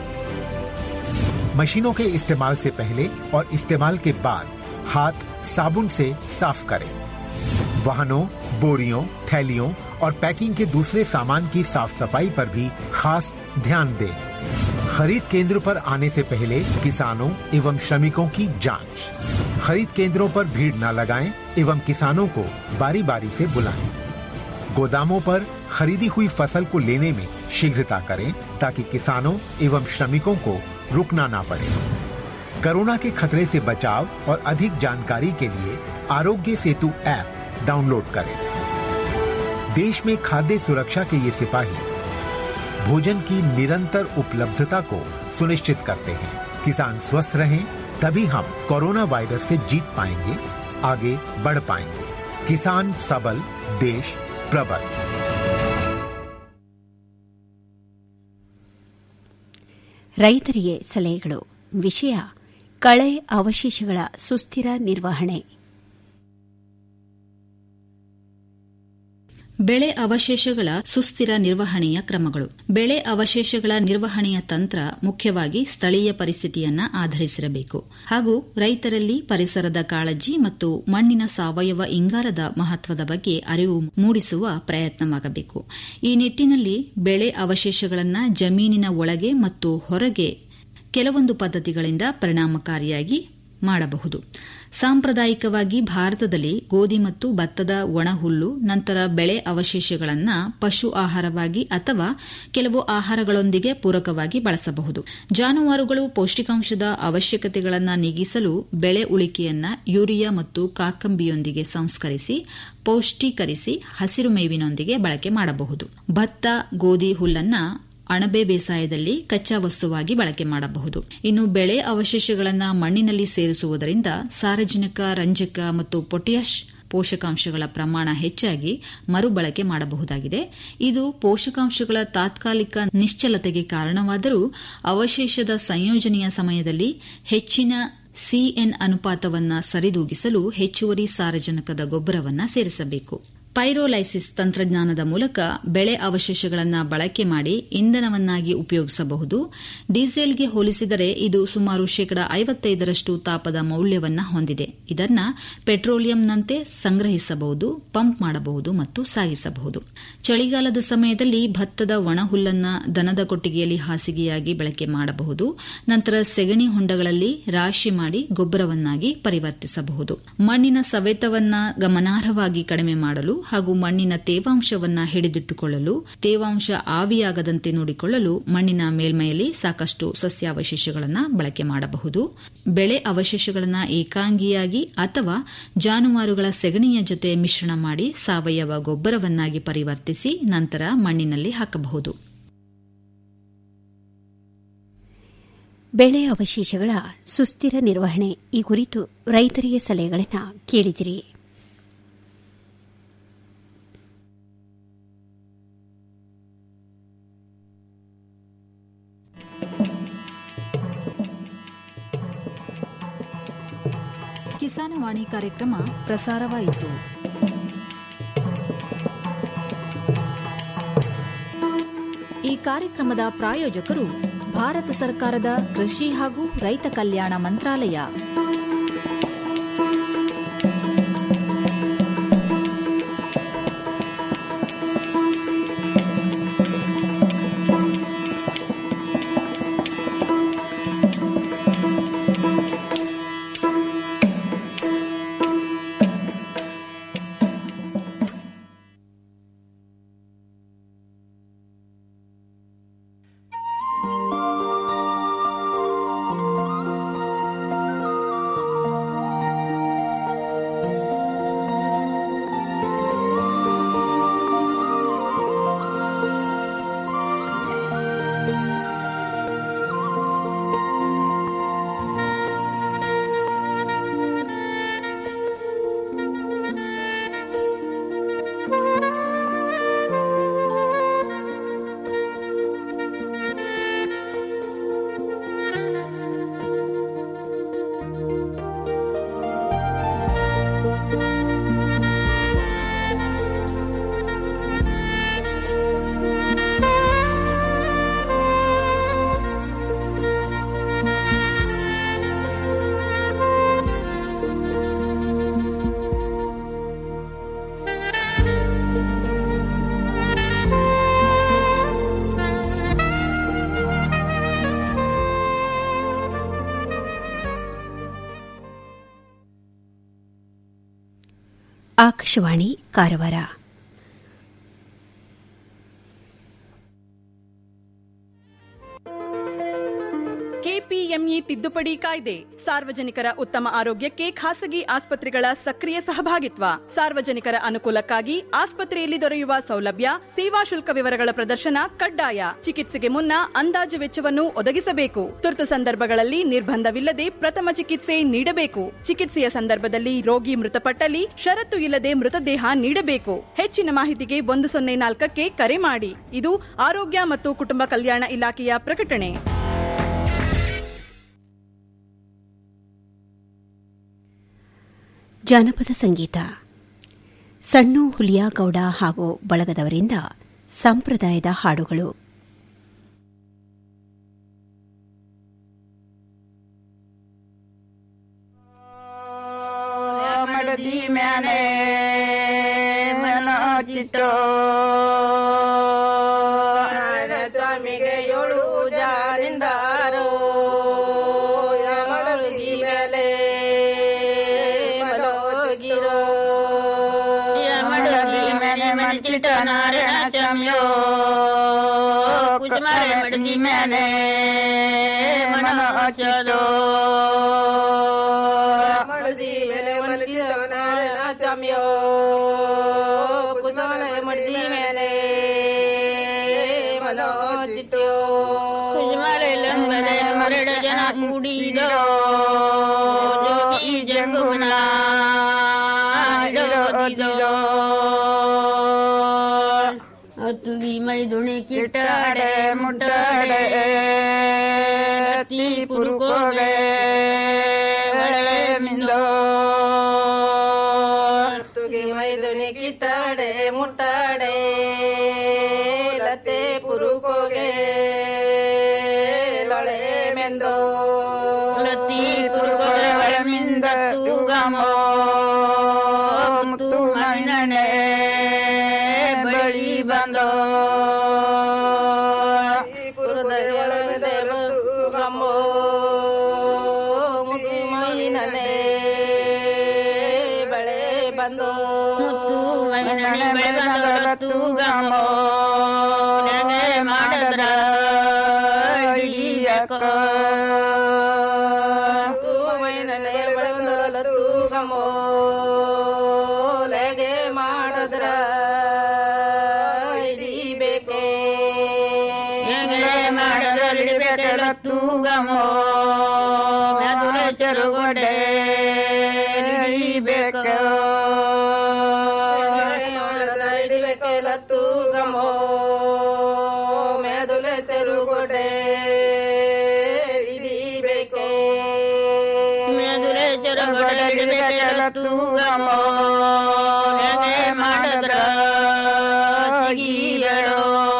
मशीनों के इस्तेमाल से पहले और इस्तेमाल के बाद हाथ साबुन से साफ करें वाहनों बोरियों थैलियों और पैकिंग के दूसरे सामान की साफ सफाई पर भी खास ध्यान दें खरीद केंद्र पर आने से पहले किसानों एवं श्रमिकों की जांच खरीद केंद्रों पर भीड़ न लगाएं एवं किसानों को बारी बारी से बुलाएं गोदामों पर खरीदी हुई फसल को लेने में शीघ्रता करें ताकि किसानों एवं श्रमिकों को रुकना ना पड़े कोरोना के खतरे से बचाव और अधिक जानकारी के लिए आरोग्य सेतु ऐप डाउनलोड करें देश में खाद्य सुरक्षा के ये सिपाही भोजन की निरंतर उपलब्धता को सुनिश्चित करते हैं किसान स्वस्थ रहें तभी हम कोरोना वायरस से जीत पाएंगे आगे बढ़ पाएंगे किसान सबल देश प्रबल ರೈತರಿಗೆ ಸಲಹೆಗಳು ವಿಷಯ ಕಳೆ ಅವಶೇಷಗಳ ಸುಸ್ಥಿರ ನಿರ್ವಹಣೆ ಬೆಳೆ ಅವಶೇಷಗಳ ಸುಸ್ಥಿರ ನಿರ್ವಹಣೆಯ ಕ್ರಮಗಳು ಬೆಳೆ ಅವಶೇಷಗಳ ನಿರ್ವಹಣೆಯ ತಂತ್ರ ಮುಖ್ಯವಾಗಿ ಸ್ಥಳೀಯ ಪರಿಸ್ಥಿತಿಯನ್ನ ಆಧರಿಸಿರಬೇಕು ಹಾಗೂ ರೈತರಲ್ಲಿ ಪರಿಸರದ ಕಾಳಜಿ ಮತ್ತು ಮಣ್ಣಿನ ಸಾವಯವ ಇಂಗಾಲದ ಮಹತ್ವದ ಬಗ್ಗೆ ಅರಿವು ಮೂಡಿಸುವ ಪ್ರಯತ್ನವಾಗಬೇಕು ಈ ನಿಟ್ಟಿನಲ್ಲಿ ಬೆಳೆ ಅವಶೇಷಗಳನ್ನು ಜಮೀನಿನ ಒಳಗೆ ಮತ್ತು ಹೊರಗೆ ಕೆಲವೊಂದು ಪದ್ಧತಿಗಳಿಂದ ಪರಿಣಾಮಕಾರಿಯಾಗಿ ಮಾಡಬಹುದು ಸಾಂಪ್ರದಾಯಿಕವಾಗಿ ಭಾರತದಲ್ಲಿ ಗೋಧಿ ಮತ್ತು ಭತ್ತದ ಒಣಹುಲ್ಲು ನಂತರ ಬೆಳೆ ಅವಶೇಷಗಳನ್ನು ಪಶು ಆಹಾರವಾಗಿ ಅಥವಾ ಕೆಲವು ಆಹಾರಗಳೊಂದಿಗೆ ಪೂರಕವಾಗಿ ಬಳಸಬಹುದು ಜಾನುವಾರುಗಳು ಪೌಷ್ಟಿಕಾಂಶದ ಅವಶ್ಯಕತೆಗಳನ್ನು ನೀಗಿಸಲು ಬೆಳೆ ಉಳಿಕೆಯನ್ನ ಯೂರಿಯಾ ಮತ್ತು ಕಾಕಂಬಿಯೊಂದಿಗೆ ಸಂಸ್ಕರಿಸಿ ಪೌಷ್ಟೀಕರಿಸಿ ಹಸಿರು ಮೇವಿನೊಂದಿಗೆ ಬಳಕೆ ಮಾಡಬಹುದು ಭತ್ತ ಗೋಧಿ ಹುಲ್ಲನ್ನ ಅಣಬೆ ಬೇಸಾಯದಲ್ಲಿ ಕಚ್ಚಾ ವಸ್ತುವಾಗಿ ಬಳಕೆ ಮಾಡಬಹುದು ಇನ್ನು ಬೆಳೆ ಅವಶೇಷಗಳನ್ನು ಮಣ್ಣಿನಲ್ಲಿ ಸೇರಿಸುವುದರಿಂದ ಸಾರಜನಕ ರಂಜಕ ಮತ್ತು ಪೊಟ್ಯಾಷ್ ಪೋಷಕಾಂಶಗಳ ಪ್ರಮಾಣ ಹೆಚ್ಚಾಗಿ ಮರುಬಳಕೆ ಮಾಡಬಹುದಾಗಿದೆ ಇದು ಪೋಷಕಾಂಶಗಳ ತಾತ್ಕಾಲಿಕ ನಿಶ್ಚಲತೆಗೆ ಕಾರಣವಾದರೂ ಅವಶೇಷದ ಸಂಯೋಜನೆಯ ಸಮಯದಲ್ಲಿ ಹೆಚ್ಚಿನ ಸಿಎನ್ ಅನುಪಾತವನ್ನು ಸರಿದೂಗಿಸಲು ಹೆಚ್ಚುವರಿ ಸಾರಜನಕದ ಗೊಬ್ಬರವನ್ನು ಸೇರಿಸಬೇಕು ಪೈರೋಲೈಸಿಸ್ ತಂತ್ರಜ್ಞಾನದ ಮೂಲಕ ಬೆಳೆ ಅವಶೇಷಗಳನ್ನು ಬಳಕೆ ಮಾಡಿ ಇಂಧನವನ್ನಾಗಿ ಉಪಯೋಗಿಸಬಹುದು ಡೀಸೆಲ್ಗೆ ಹೋಲಿಸಿದರೆ ಇದು ಸುಮಾರು ಶೇಕಡಾ ಐವತ್ತೈದರಷ್ಟು ತಾಪದ ಮೌಲ್ಯವನ್ನು ಹೊಂದಿದೆ ಇದನ್ನು ಪೆಟ್ರೋಲಿಯಂನಂತೆ ಸಂಗ್ರಹಿಸಬಹುದು ಪಂಪ್ ಮಾಡಬಹುದು ಮತ್ತು ಸಾಗಿಸಬಹುದು ಚಳಿಗಾಲದ ಸಮಯದಲ್ಲಿ ಭತ್ತದ ಒಣಹುಲ್ಲನ್ನು ದನದ ಕೊಟ್ಟಿಗೆಯಲ್ಲಿ ಹಾಸಿಗೆಯಾಗಿ ಬಳಕೆ ಮಾಡಬಹುದು ನಂತರ ಸೆಗಣಿ ಹೊಂಡಗಳಲ್ಲಿ ರಾಶಿ ಮಾಡಿ ಗೊಬ್ಬರವನ್ನಾಗಿ ಪರಿವರ್ತಿಸಬಹುದು ಮಣ್ಣಿನ ಸವೆತವನ್ನ ಗಮನಾರ್ಹವಾಗಿ ಕಡಿಮೆ ಮಾಡಲು ಹಾಗೂ ಮಣ್ಣಿನ ತೇವಾಂಶವನ್ನ ಹಿಡಿದಿಟ್ಟುಕೊಳ್ಳಲು ತೇವಾಂಶ ಆವಿಯಾಗದಂತೆ ನೋಡಿಕೊಳ್ಳಲು ಮಣ್ಣಿನ ಮೇಲ್ಮೈಯಲ್ಲಿ ಸಾಕಷ್ಟು ಸಸ್ಯಾವಶೇಷಗಳನ್ನು ಬಳಕೆ ಮಾಡಬಹುದು ಬೆಳೆ ಅವಶೇಷಗಳನ್ನು ಏಕಾಂಗಿಯಾಗಿ ಅಥವಾ ಜಾನುವಾರುಗಳ ಸೆಗಣಿಯ ಜೊತೆ ಮಿಶ್ರಣ ಮಾಡಿ ಸಾವಯವ ಗೊಬ್ಬರವನ್ನಾಗಿ ಪರಿವರ್ತಿಸಿ ನಂತರ ಮಣ್ಣಿನಲ್ಲಿ ಹಾಕಬಹುದು ಬೆಳೆ ಅವಶೇಷಗಳ ಸುಸ್ಥಿರ ನಿರ್ವಹಣೆ ಈ ಕುರಿತು ರೈತರಿಗೆ ಸಲಹೆಗಳನ್ನು ಕೇಳಿದಿರಿ ಕಿಸಾನವಾಣಿ ಕಾರ್ಯಕ್ರಮ ಪ್ರಸಾರವಾಯಿತು ಈ ಕಾರ್ಯಕ್ರಮದ ಪ್ರಾಯೋಜಕರು ಭಾರತ ಸರ್ಕಾರದ ಕೃಷಿ ಹಾಗೂ ರೈತ ಕಲ್ಯಾಣ ಮಂತ್ರಾಲಯ ಆಕಾಶವಾಣಿ ಕಾರವಾರ ಕೆಪಿಎಂಇ ತಿದ್ದುಪಡಿ ಕಾಯ್ದೆ ಸಾರ್ವಜನಿಕರ ಉತ್ತಮ ಆರೋಗ್ಯಕ್ಕೆ ಖಾಸಗಿ ಆಸ್ಪತ್ರೆಗಳ ಸಕ್ರಿಯ ಸಹಭಾಗಿತ್ವ ಸಾರ್ವಜನಿಕರ ಅನುಕೂಲಕ್ಕಾಗಿ ಆಸ್ಪತ್ರೆಯಲ್ಲಿ ದೊರೆಯುವ ಸೌಲಭ್ಯ ಸೇವಾ ಶುಲ್ಕ ವಿವರಗಳ ಪ್ರದರ್ಶನ ಕಡ್ಡಾಯ ಚಿಕಿತ್ಸೆಗೆ ಮುನ್ನ ಅಂದಾಜು ವೆಚ್ಚವನ್ನು ಒದಗಿಸಬೇಕು ತುರ್ತು ಸಂದರ್ಭಗಳಲ್ಲಿ ನಿರ್ಬಂಧವಿಲ್ಲದೆ ಪ್ರಥಮ ಚಿಕಿತ್ಸೆ ನೀಡಬೇಕು ಚಿಕಿತ್ಸೆಯ ಸಂದರ್ಭದಲ್ಲಿ ರೋಗಿ ಮೃತಪಟ್ಟಲ್ಲಿ ಷರತ್ತು ಇಲ್ಲದೆ ಮೃತದೇಹ ನೀಡಬೇಕು ಹೆಚ್ಚಿನ ಮಾಹಿತಿಗೆ ಒಂದು ಸೊನ್ನೆ ನಾಲ್ಕಕ್ಕೆ ಕರೆ ಮಾಡಿ ಇದು ಆರೋಗ್ಯ ಮತ್ತು ಕುಟುಂಬ ಕಲ್ಯಾಣ ಇಲಾಖೆಯ ಪ್ರಕಟಣೆ ಜಾನಪದ ಸಂಗೀತ ಸಣ್ಣು ಹುಲಿಯಾಗೌಡ ಹಾಗೂ ಬಳಗದವರಿಂದ ಸಂಪ್ರದಾಯದ ಹಾಡುಗಳು ಮಡದಿ ಮ್ಯಾನೆ ಮನಚಿಟ್ಟೋ ಸ್ವಾಮಿಗೆ ಏಳು ಜಾರಿಂದಾರೋ ಮಡದಿ ಮೇಲೆ ಮಲಗಿರೋ ಮಡದಿ ಮೇಲೆ ಮನಚಿಟ್ಟ ನಾರಾಯಣ ಸ್ವಾಮಿಯೋ ಕುಸುಮಾರೆ ಮಡದಿ ಮೇಲೆ ಮನಚದೋ ಮಡದಿ ಮೇಲೆ ಮಲಗಿರೋ ನಾರಾಯಣ ಸ್ವಾಮಿಯೋ ಕುಸುಮಾರೆ ಮಡದಿ ಮೇಲೆ ಮನೋಚಿಟ್ಟೋ ಕುಸುಮಾರೆ ಲಂಬದೆ ಮರಡ ಜನ ಕೂಡಿದೋ ಜೋಗಿ ಜಂಗುನ ತುಗಿ ಮೈ ದುಣಿ ಕಿಟಾಡೆ ಮುಟ್ಟಾಡೆ ತೀ ಪುರುಕೋಗೆ ಒಳ್ಳೆ ಮಿಂದೋ ತುಗಿ ಮೈ ದುಣಿ ಕಿಟಾಡೆ ಮುಟ್ಟಾಡೆ ಲತೆ ಪುರುಕೋಗೆ ಲೊಳೆ ಮೆಂದೋ ಲತಿ ಪುರುಕೋಗೆ ಒಳೆ ಮಿಂದ ತೂಗಮೋ ಮುತ್ತು ಮೈನನೆ ಬಳಿ ಬಂದೋ ಗಮೋ ಮುತ್ತು ಮೈನನೆ ಬಳೆ ಬಂದೋ ಮುತ್ತು ಮೈನನೆ ಬಳೆ ಬಂದೋ ಗಮೋ ನನಗೆ ಮಾಡಿದ್ರ ಯಾಕ ಮೈನನೆ ಬಳೆ ಬಂದೋ ಗಮೋ ಲೆಗೆ ಮಾಡಿದ್ರ ಹಿಡಿಬೇಕೆ ಹೆಂಗೆ ಮಾಡಿದ್ರ ಹಿಡಿಬೇಕಲ್ಲ ತೂಗಮೋ ಮೆದುಳ ಚೆರುಗೊಡೆ ಹಿಡಿಬೇಕು ಹಿಡಿಬೇಕಲ್ಲ ತೂಗಮೋ ಮೆದುಳ ಚೆರುಗೊಡೆ ಹಿಡಿಬೇಕೆ ಮೆದುಳ ಚೆರುಗೊಡೆ ಹಿಡಿಬೇಕಲ್ಲ ತೂಗಮೋ ಹೆಂಗೆ ಮಾಡಿದ್ರ ತೆಗಿಯಡೋ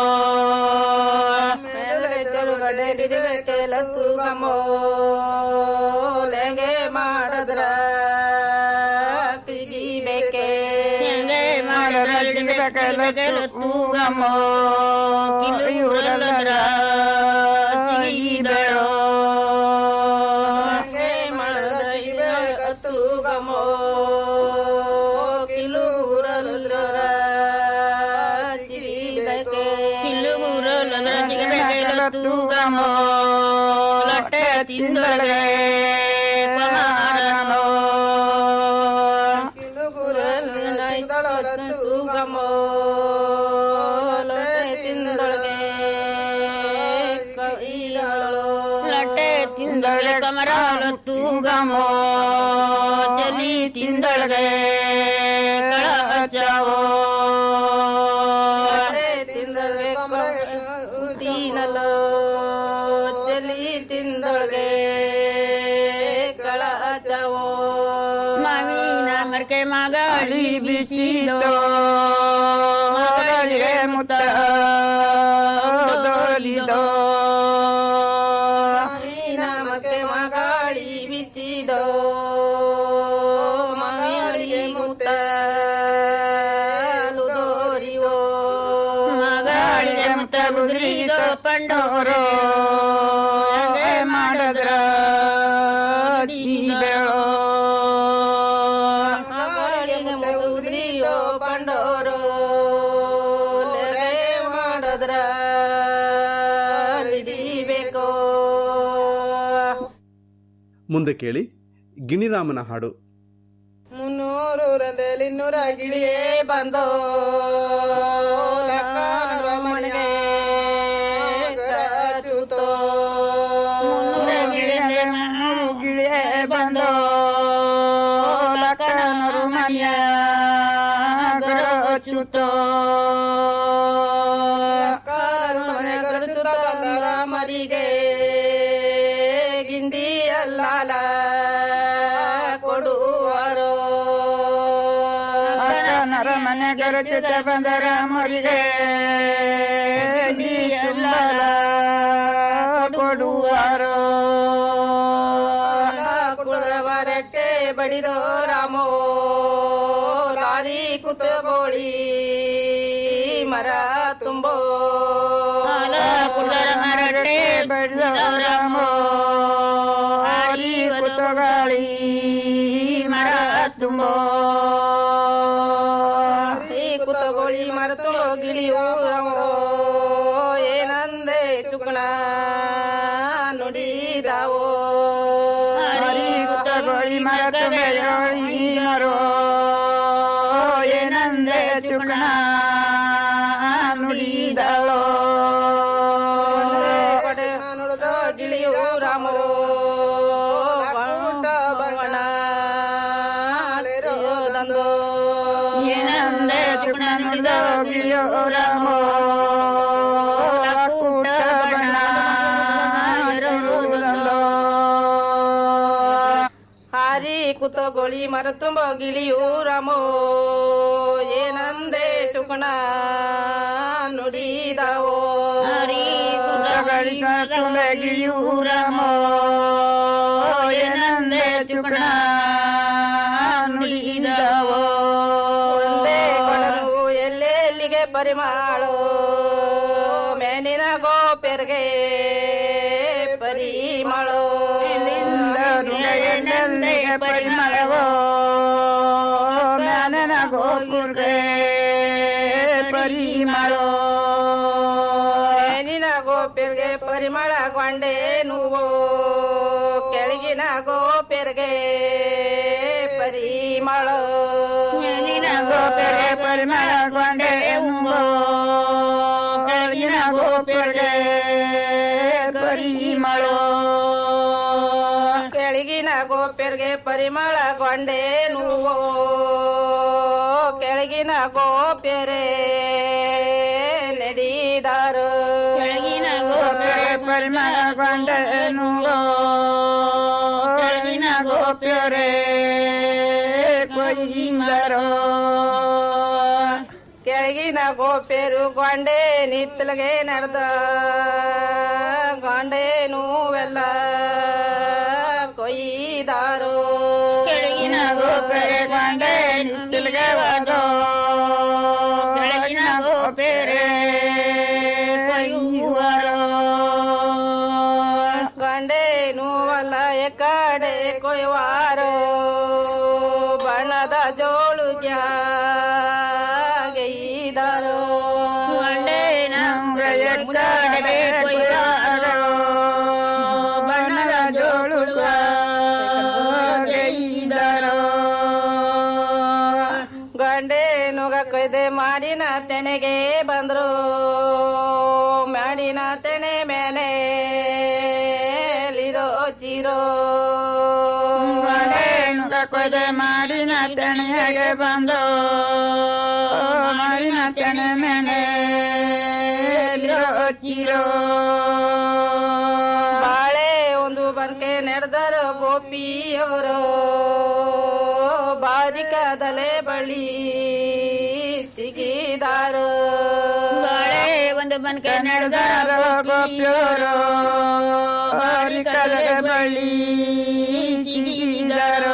ಚೆರುಗಡೆ ಹಿಡಿಬೇಕೆಲ್ಲ ತೂಗಮೋ ಲೆಂಗೆ ಮಾಡಿದ್ರ ತೆಗಿಬೇಕೆ ಹೆಂಗೆ ಮಾಡಿದ್ರ ಹಿಡಿಬೇಕೆಲ್ಲ ತೂಗಮೋ ಕಿಲುರಲ್ಲದ್ರ ತೆಗಿದಳೋ ಹೆಂಗೆ ಮಾಡಿದ್ರ ಹಿಡಿಬೇಕ ತೂಗಮೋ ಕಿಲುರಲ್ಲದ್ರ ತೆಗಿಬೇಕೆ ಕಿಲುಗುರಲ್ಲದ್ರ ತೆಗಿಬೇಕೆಲ್ಲ ತೂಗಮೋ ಲಟ್ಟೆ ತಿಂದಳೆ ಪಮಾರನೋ ತೂಗಮೋ ಲಟ್ಟೆ ತಿಂದೊಳಗೆ ಲಟ್ಟೆ ತಿಂದೊಳಗೆ ಕಮರಾಲ ತೂಗಮೋ ಜಲಿ ತಿಂದೊಳಗೆ ಕಳಚಾವೋ ತಿಂದೊಳಗೆ ತಿನ್ನಲು ಚಲಿ ತಿಂದೊಳಗೆ ಕಳಚಾವೋ ಮಾವಿನ ಮರ್ಕೆ ಮಗಾಳಿ ಬಿಚಿದೋ ಮಗಳಿಗೆ ಮುತ್ತ ದೋಲಿದೋ ಮಾವಿನ ಮರ್ಕೆ ಮಗಾಳಿ ಬಿಚಿದೋ ಮಗಳಿಗೆ ಮುತ್ತ ದೋರಿವೋ ಮಗಳಿಗೆ ಮುತ್ತ ಬುದ್ರಿದೋ ಪಂಡೋರೋ ಮಾಡಿದ್ರ ಬೆಳೋ ಅಯ್ಯೋ ಬಂಡೋರು ಲಗೆ ಮಾಡಿದ್ರ ಹಿಡಿಬೇಕು ಮುಂದೆ ಕೇಳಿ ಗಿಣಿರಾಮನ ಹಾಡು ಮುನ್ನೂರು ರಂದಲ್ಲಿ ಇನ್ನೂರ ಗಿಳಿಯೇ ಬಂದೋ ಲಕ್ಕ ನಡುವ ಮನೆಗೆ ಗರಚುತೋ. ಗಿಳಿಯೇ ಬಂದೋ ಲಕ್ಕನರು ಮನೆಯ ಗರಚುತೋ ಲಕ್ಕನರು ಮನೆ ಗರಚುತ ಬಂದರ ಮರಿಗೆ ಗಿಂಡಿ ಅಲ್ಲಾಲ ಕೊಡುವರು ಲಕ್ಕನರ ಮನೆ ಗರಚುತ ಬಂದರ ಮರಿಗೆ ಎಲ್ಲ ಕೊಡುವರು ಕುಳವರಟ್ಟೆ ಬಡಿದೋ ರಾಮೋ ಲಾರಿ ಕುತಗೋಳಿ ಮರ ತುಂಬೋ ಕುಳರ ಮರಟೆ ಬಡಿದವರಮೋ ಆರಿ ಕುತಗಾಳಿ ಮರ ತುಂಬೋ ಈ ಕುತಗೋಳಿ ಮರ ತುಂಬೋ ಗಿಳಿಯೋ ರಾಮೋ ಏನಂದೆ ಚುಕಣ ನುಡಿದಾವೋ ಆರಿ ಕುತಗೋಳಿ ಮರ ತುಂಬಿ ಮರೋ ಏನಂದೆ ಚುಕಣ ನುಡಿದಳೋ ನುಡಿದ ಗಿಳಿಯೋ ರಾಮರೋ ಬಾವುಟ ಬಣ್ಣ ದಂದೋ ಏನಂದೆ ಚುಕಣ ನುಡಿದ ಗಿಳಿಯೋ ರಾಮೋ ಕೂಟ ಬಣ್ಣ ಇರುವುದಲ್ಲೋ. ಹಾರಿ ಕುತಗೋಳಿ ಮರ ತುಂಬ ಗಿಳಿಯು ರಾಮೋ ಏನಂದೆ ಚುಕಣ ನುಡಿದಾವೋ ಕುತಗಳಿ ತುಂಬ ಗಿಳಿಯು ರಾಮೋ ಏನಂದೆ ಚುಕಣ ನುಡಿದವೋ ಒಂದೇ ಕೊಡಲು ಎಲ್ಲೆಲ್ಲಿಗೆ ಪರಿಮಾಳೋ ಮೇನಿನ ಗೋಪೆರ್ಗೆ ಪರಿಮಳೋ ಏನಂದೆ ಪರಿಮಳವೋ ಜ್ಞಾನನ ಗೋಕುರ್ಗೆ ಪರಿಮಳೋ ಮೇನಿನ ಗೋಪೆರ್ಗೆ ಪರಿಮಳ ಗೊಂಡೆ నువ్వు ಕೆಳಗಿನ ಗೋಪೆರ್ಗೆ ಪರಿಮಳ ಮೇಲಿನ ಗೋಪೆರ್ಗೆ ಪರಿಮಳ ಗೊಂಡೆ ಉಂಗೋ ಕೆಳಗಿನ ಗೋಪೆರ್ಗೆ ಪರಿಮಳೋ ಕೆಳಗಿನ ಗೋಪೆರ್ಗೆ ಪರಿಮಳ ಗೊಂಡೆ నువ్వు ಕೆಳಗಿನ ಗೋಪೆರೆ ನಡೆದಾರು ಕೆಳಗಿನ ಗೋಪೆರೆ ಪರಿಮಳ ಗೊಂಡೆ ನುಂಗೋ ಕೆಳಗಿನ ಗೋಪ್ಯರೆ ಕೊಯ್ಯಿಂದರೋ ಕೆಳಗಿನ ಗೋಪೆರು ಗೊಂಡೆ ನಿತ್ತಲಿಗೆ ನಡೆದ ಗೊಂಡೇನು ಎಲ್ಲ ಕೊಯ್ದಾರು ಕೆಳಗಿನ ಗೋಪೆರೆ ಗೊಂಡೆ ನಿತ್ತಲಿಗೆ ವಾದೋ ಕೆಳಗಿನ ಗೋಪೆರೆ ಕೊಯ್ಯುವರೋ ಗಂಡೇನು ಅಲ್ಲ ಎಕಡೆ ಕೊಯ್ವಾರೋ ಬಣ್ಣದ ಜೋಳು ಗೈದಾರೋ ಗಂಡೇನ ಎಕ್ಕಡೆ ಕೊಯ್ವಾರೋ ಬಣ್ಣದ ಜೋಳು ಗೈದರೋ ಗಂಡೇನುಗ ಕೊಯ್ದೆ ಮಾಡಿನ ತೆನೆಗೆ ಬಂದ್ರು ಮಾಡಿನ ತೆನೆ ಮೇಲೆ ಲಿರೋ ಚಿರೋ ಗಂಡೇನುಗ ಕೊಯ್ದೆ ಮಾಡಿನ ತೆನೆಗೆ ಬಂದು ಮಾಡಿನ ತೆನೆ ಮೇಲೆ ಚಿರೋ ಬಾಳೆ ಒಂದು ಬನ್ಕೆ ನಡೆದರು ಗೋಪಿಯವರು ಬಾರಿಕದಲೆ ಬಳಿ ಸಿಗಿದಾರು ಬಾಳೆ ಒಂದು ಬನ್ಕೆ ನಡೆದರು ಗೋಪಿಯವರು ಬಾರಿಕದಲೆ ಬಳಿ ಸಿಗಿದರು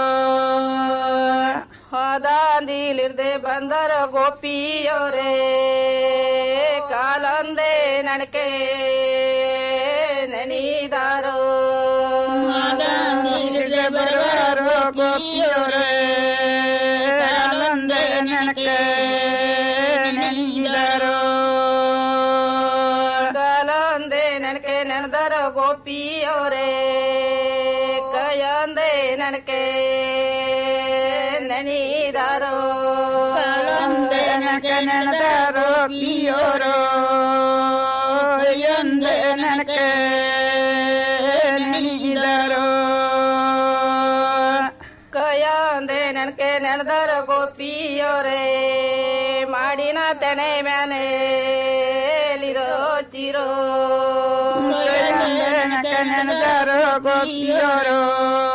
ಹೋದಾಂದಿಲಿರ್ದೆ ಬಂದರ ಗೋಪಿಯವರೇ ಕಾಲೊಂದೇ ನಡಕೆ ನೆನಿದಾರೋ ಬರುವರು ಗೋಪಿಯವರೇ ಕಾಲೊಂದೇ ನನಕ ನೆನೆದರು ಕಲಂದೆ ನನಗೆ ನೆನೆದರ ಗೋಪಿಯವರೇ ಕಯಂದೆ ನನಗೆ ನೆನೆದಾರೋ ಕಳಂದೆ ನನಕ ನೆನೆದರು ಪಿಯೋರೋ ಕೈಯೊಂದೆ ನನಕ ನೆನೆದರು ಕಯಂದೆ ನನಗೆ ನೆನೆದರ ಗೋಪಿಯವರೇ ಮಾಡಿನ ತೆನೆ ಮ್ಯಾನೆ ಚಿರೋ ಕೈಯೊಂದೆ ನನಕ ನೆನೆದರು ಗೋಪಿಯೋರೋ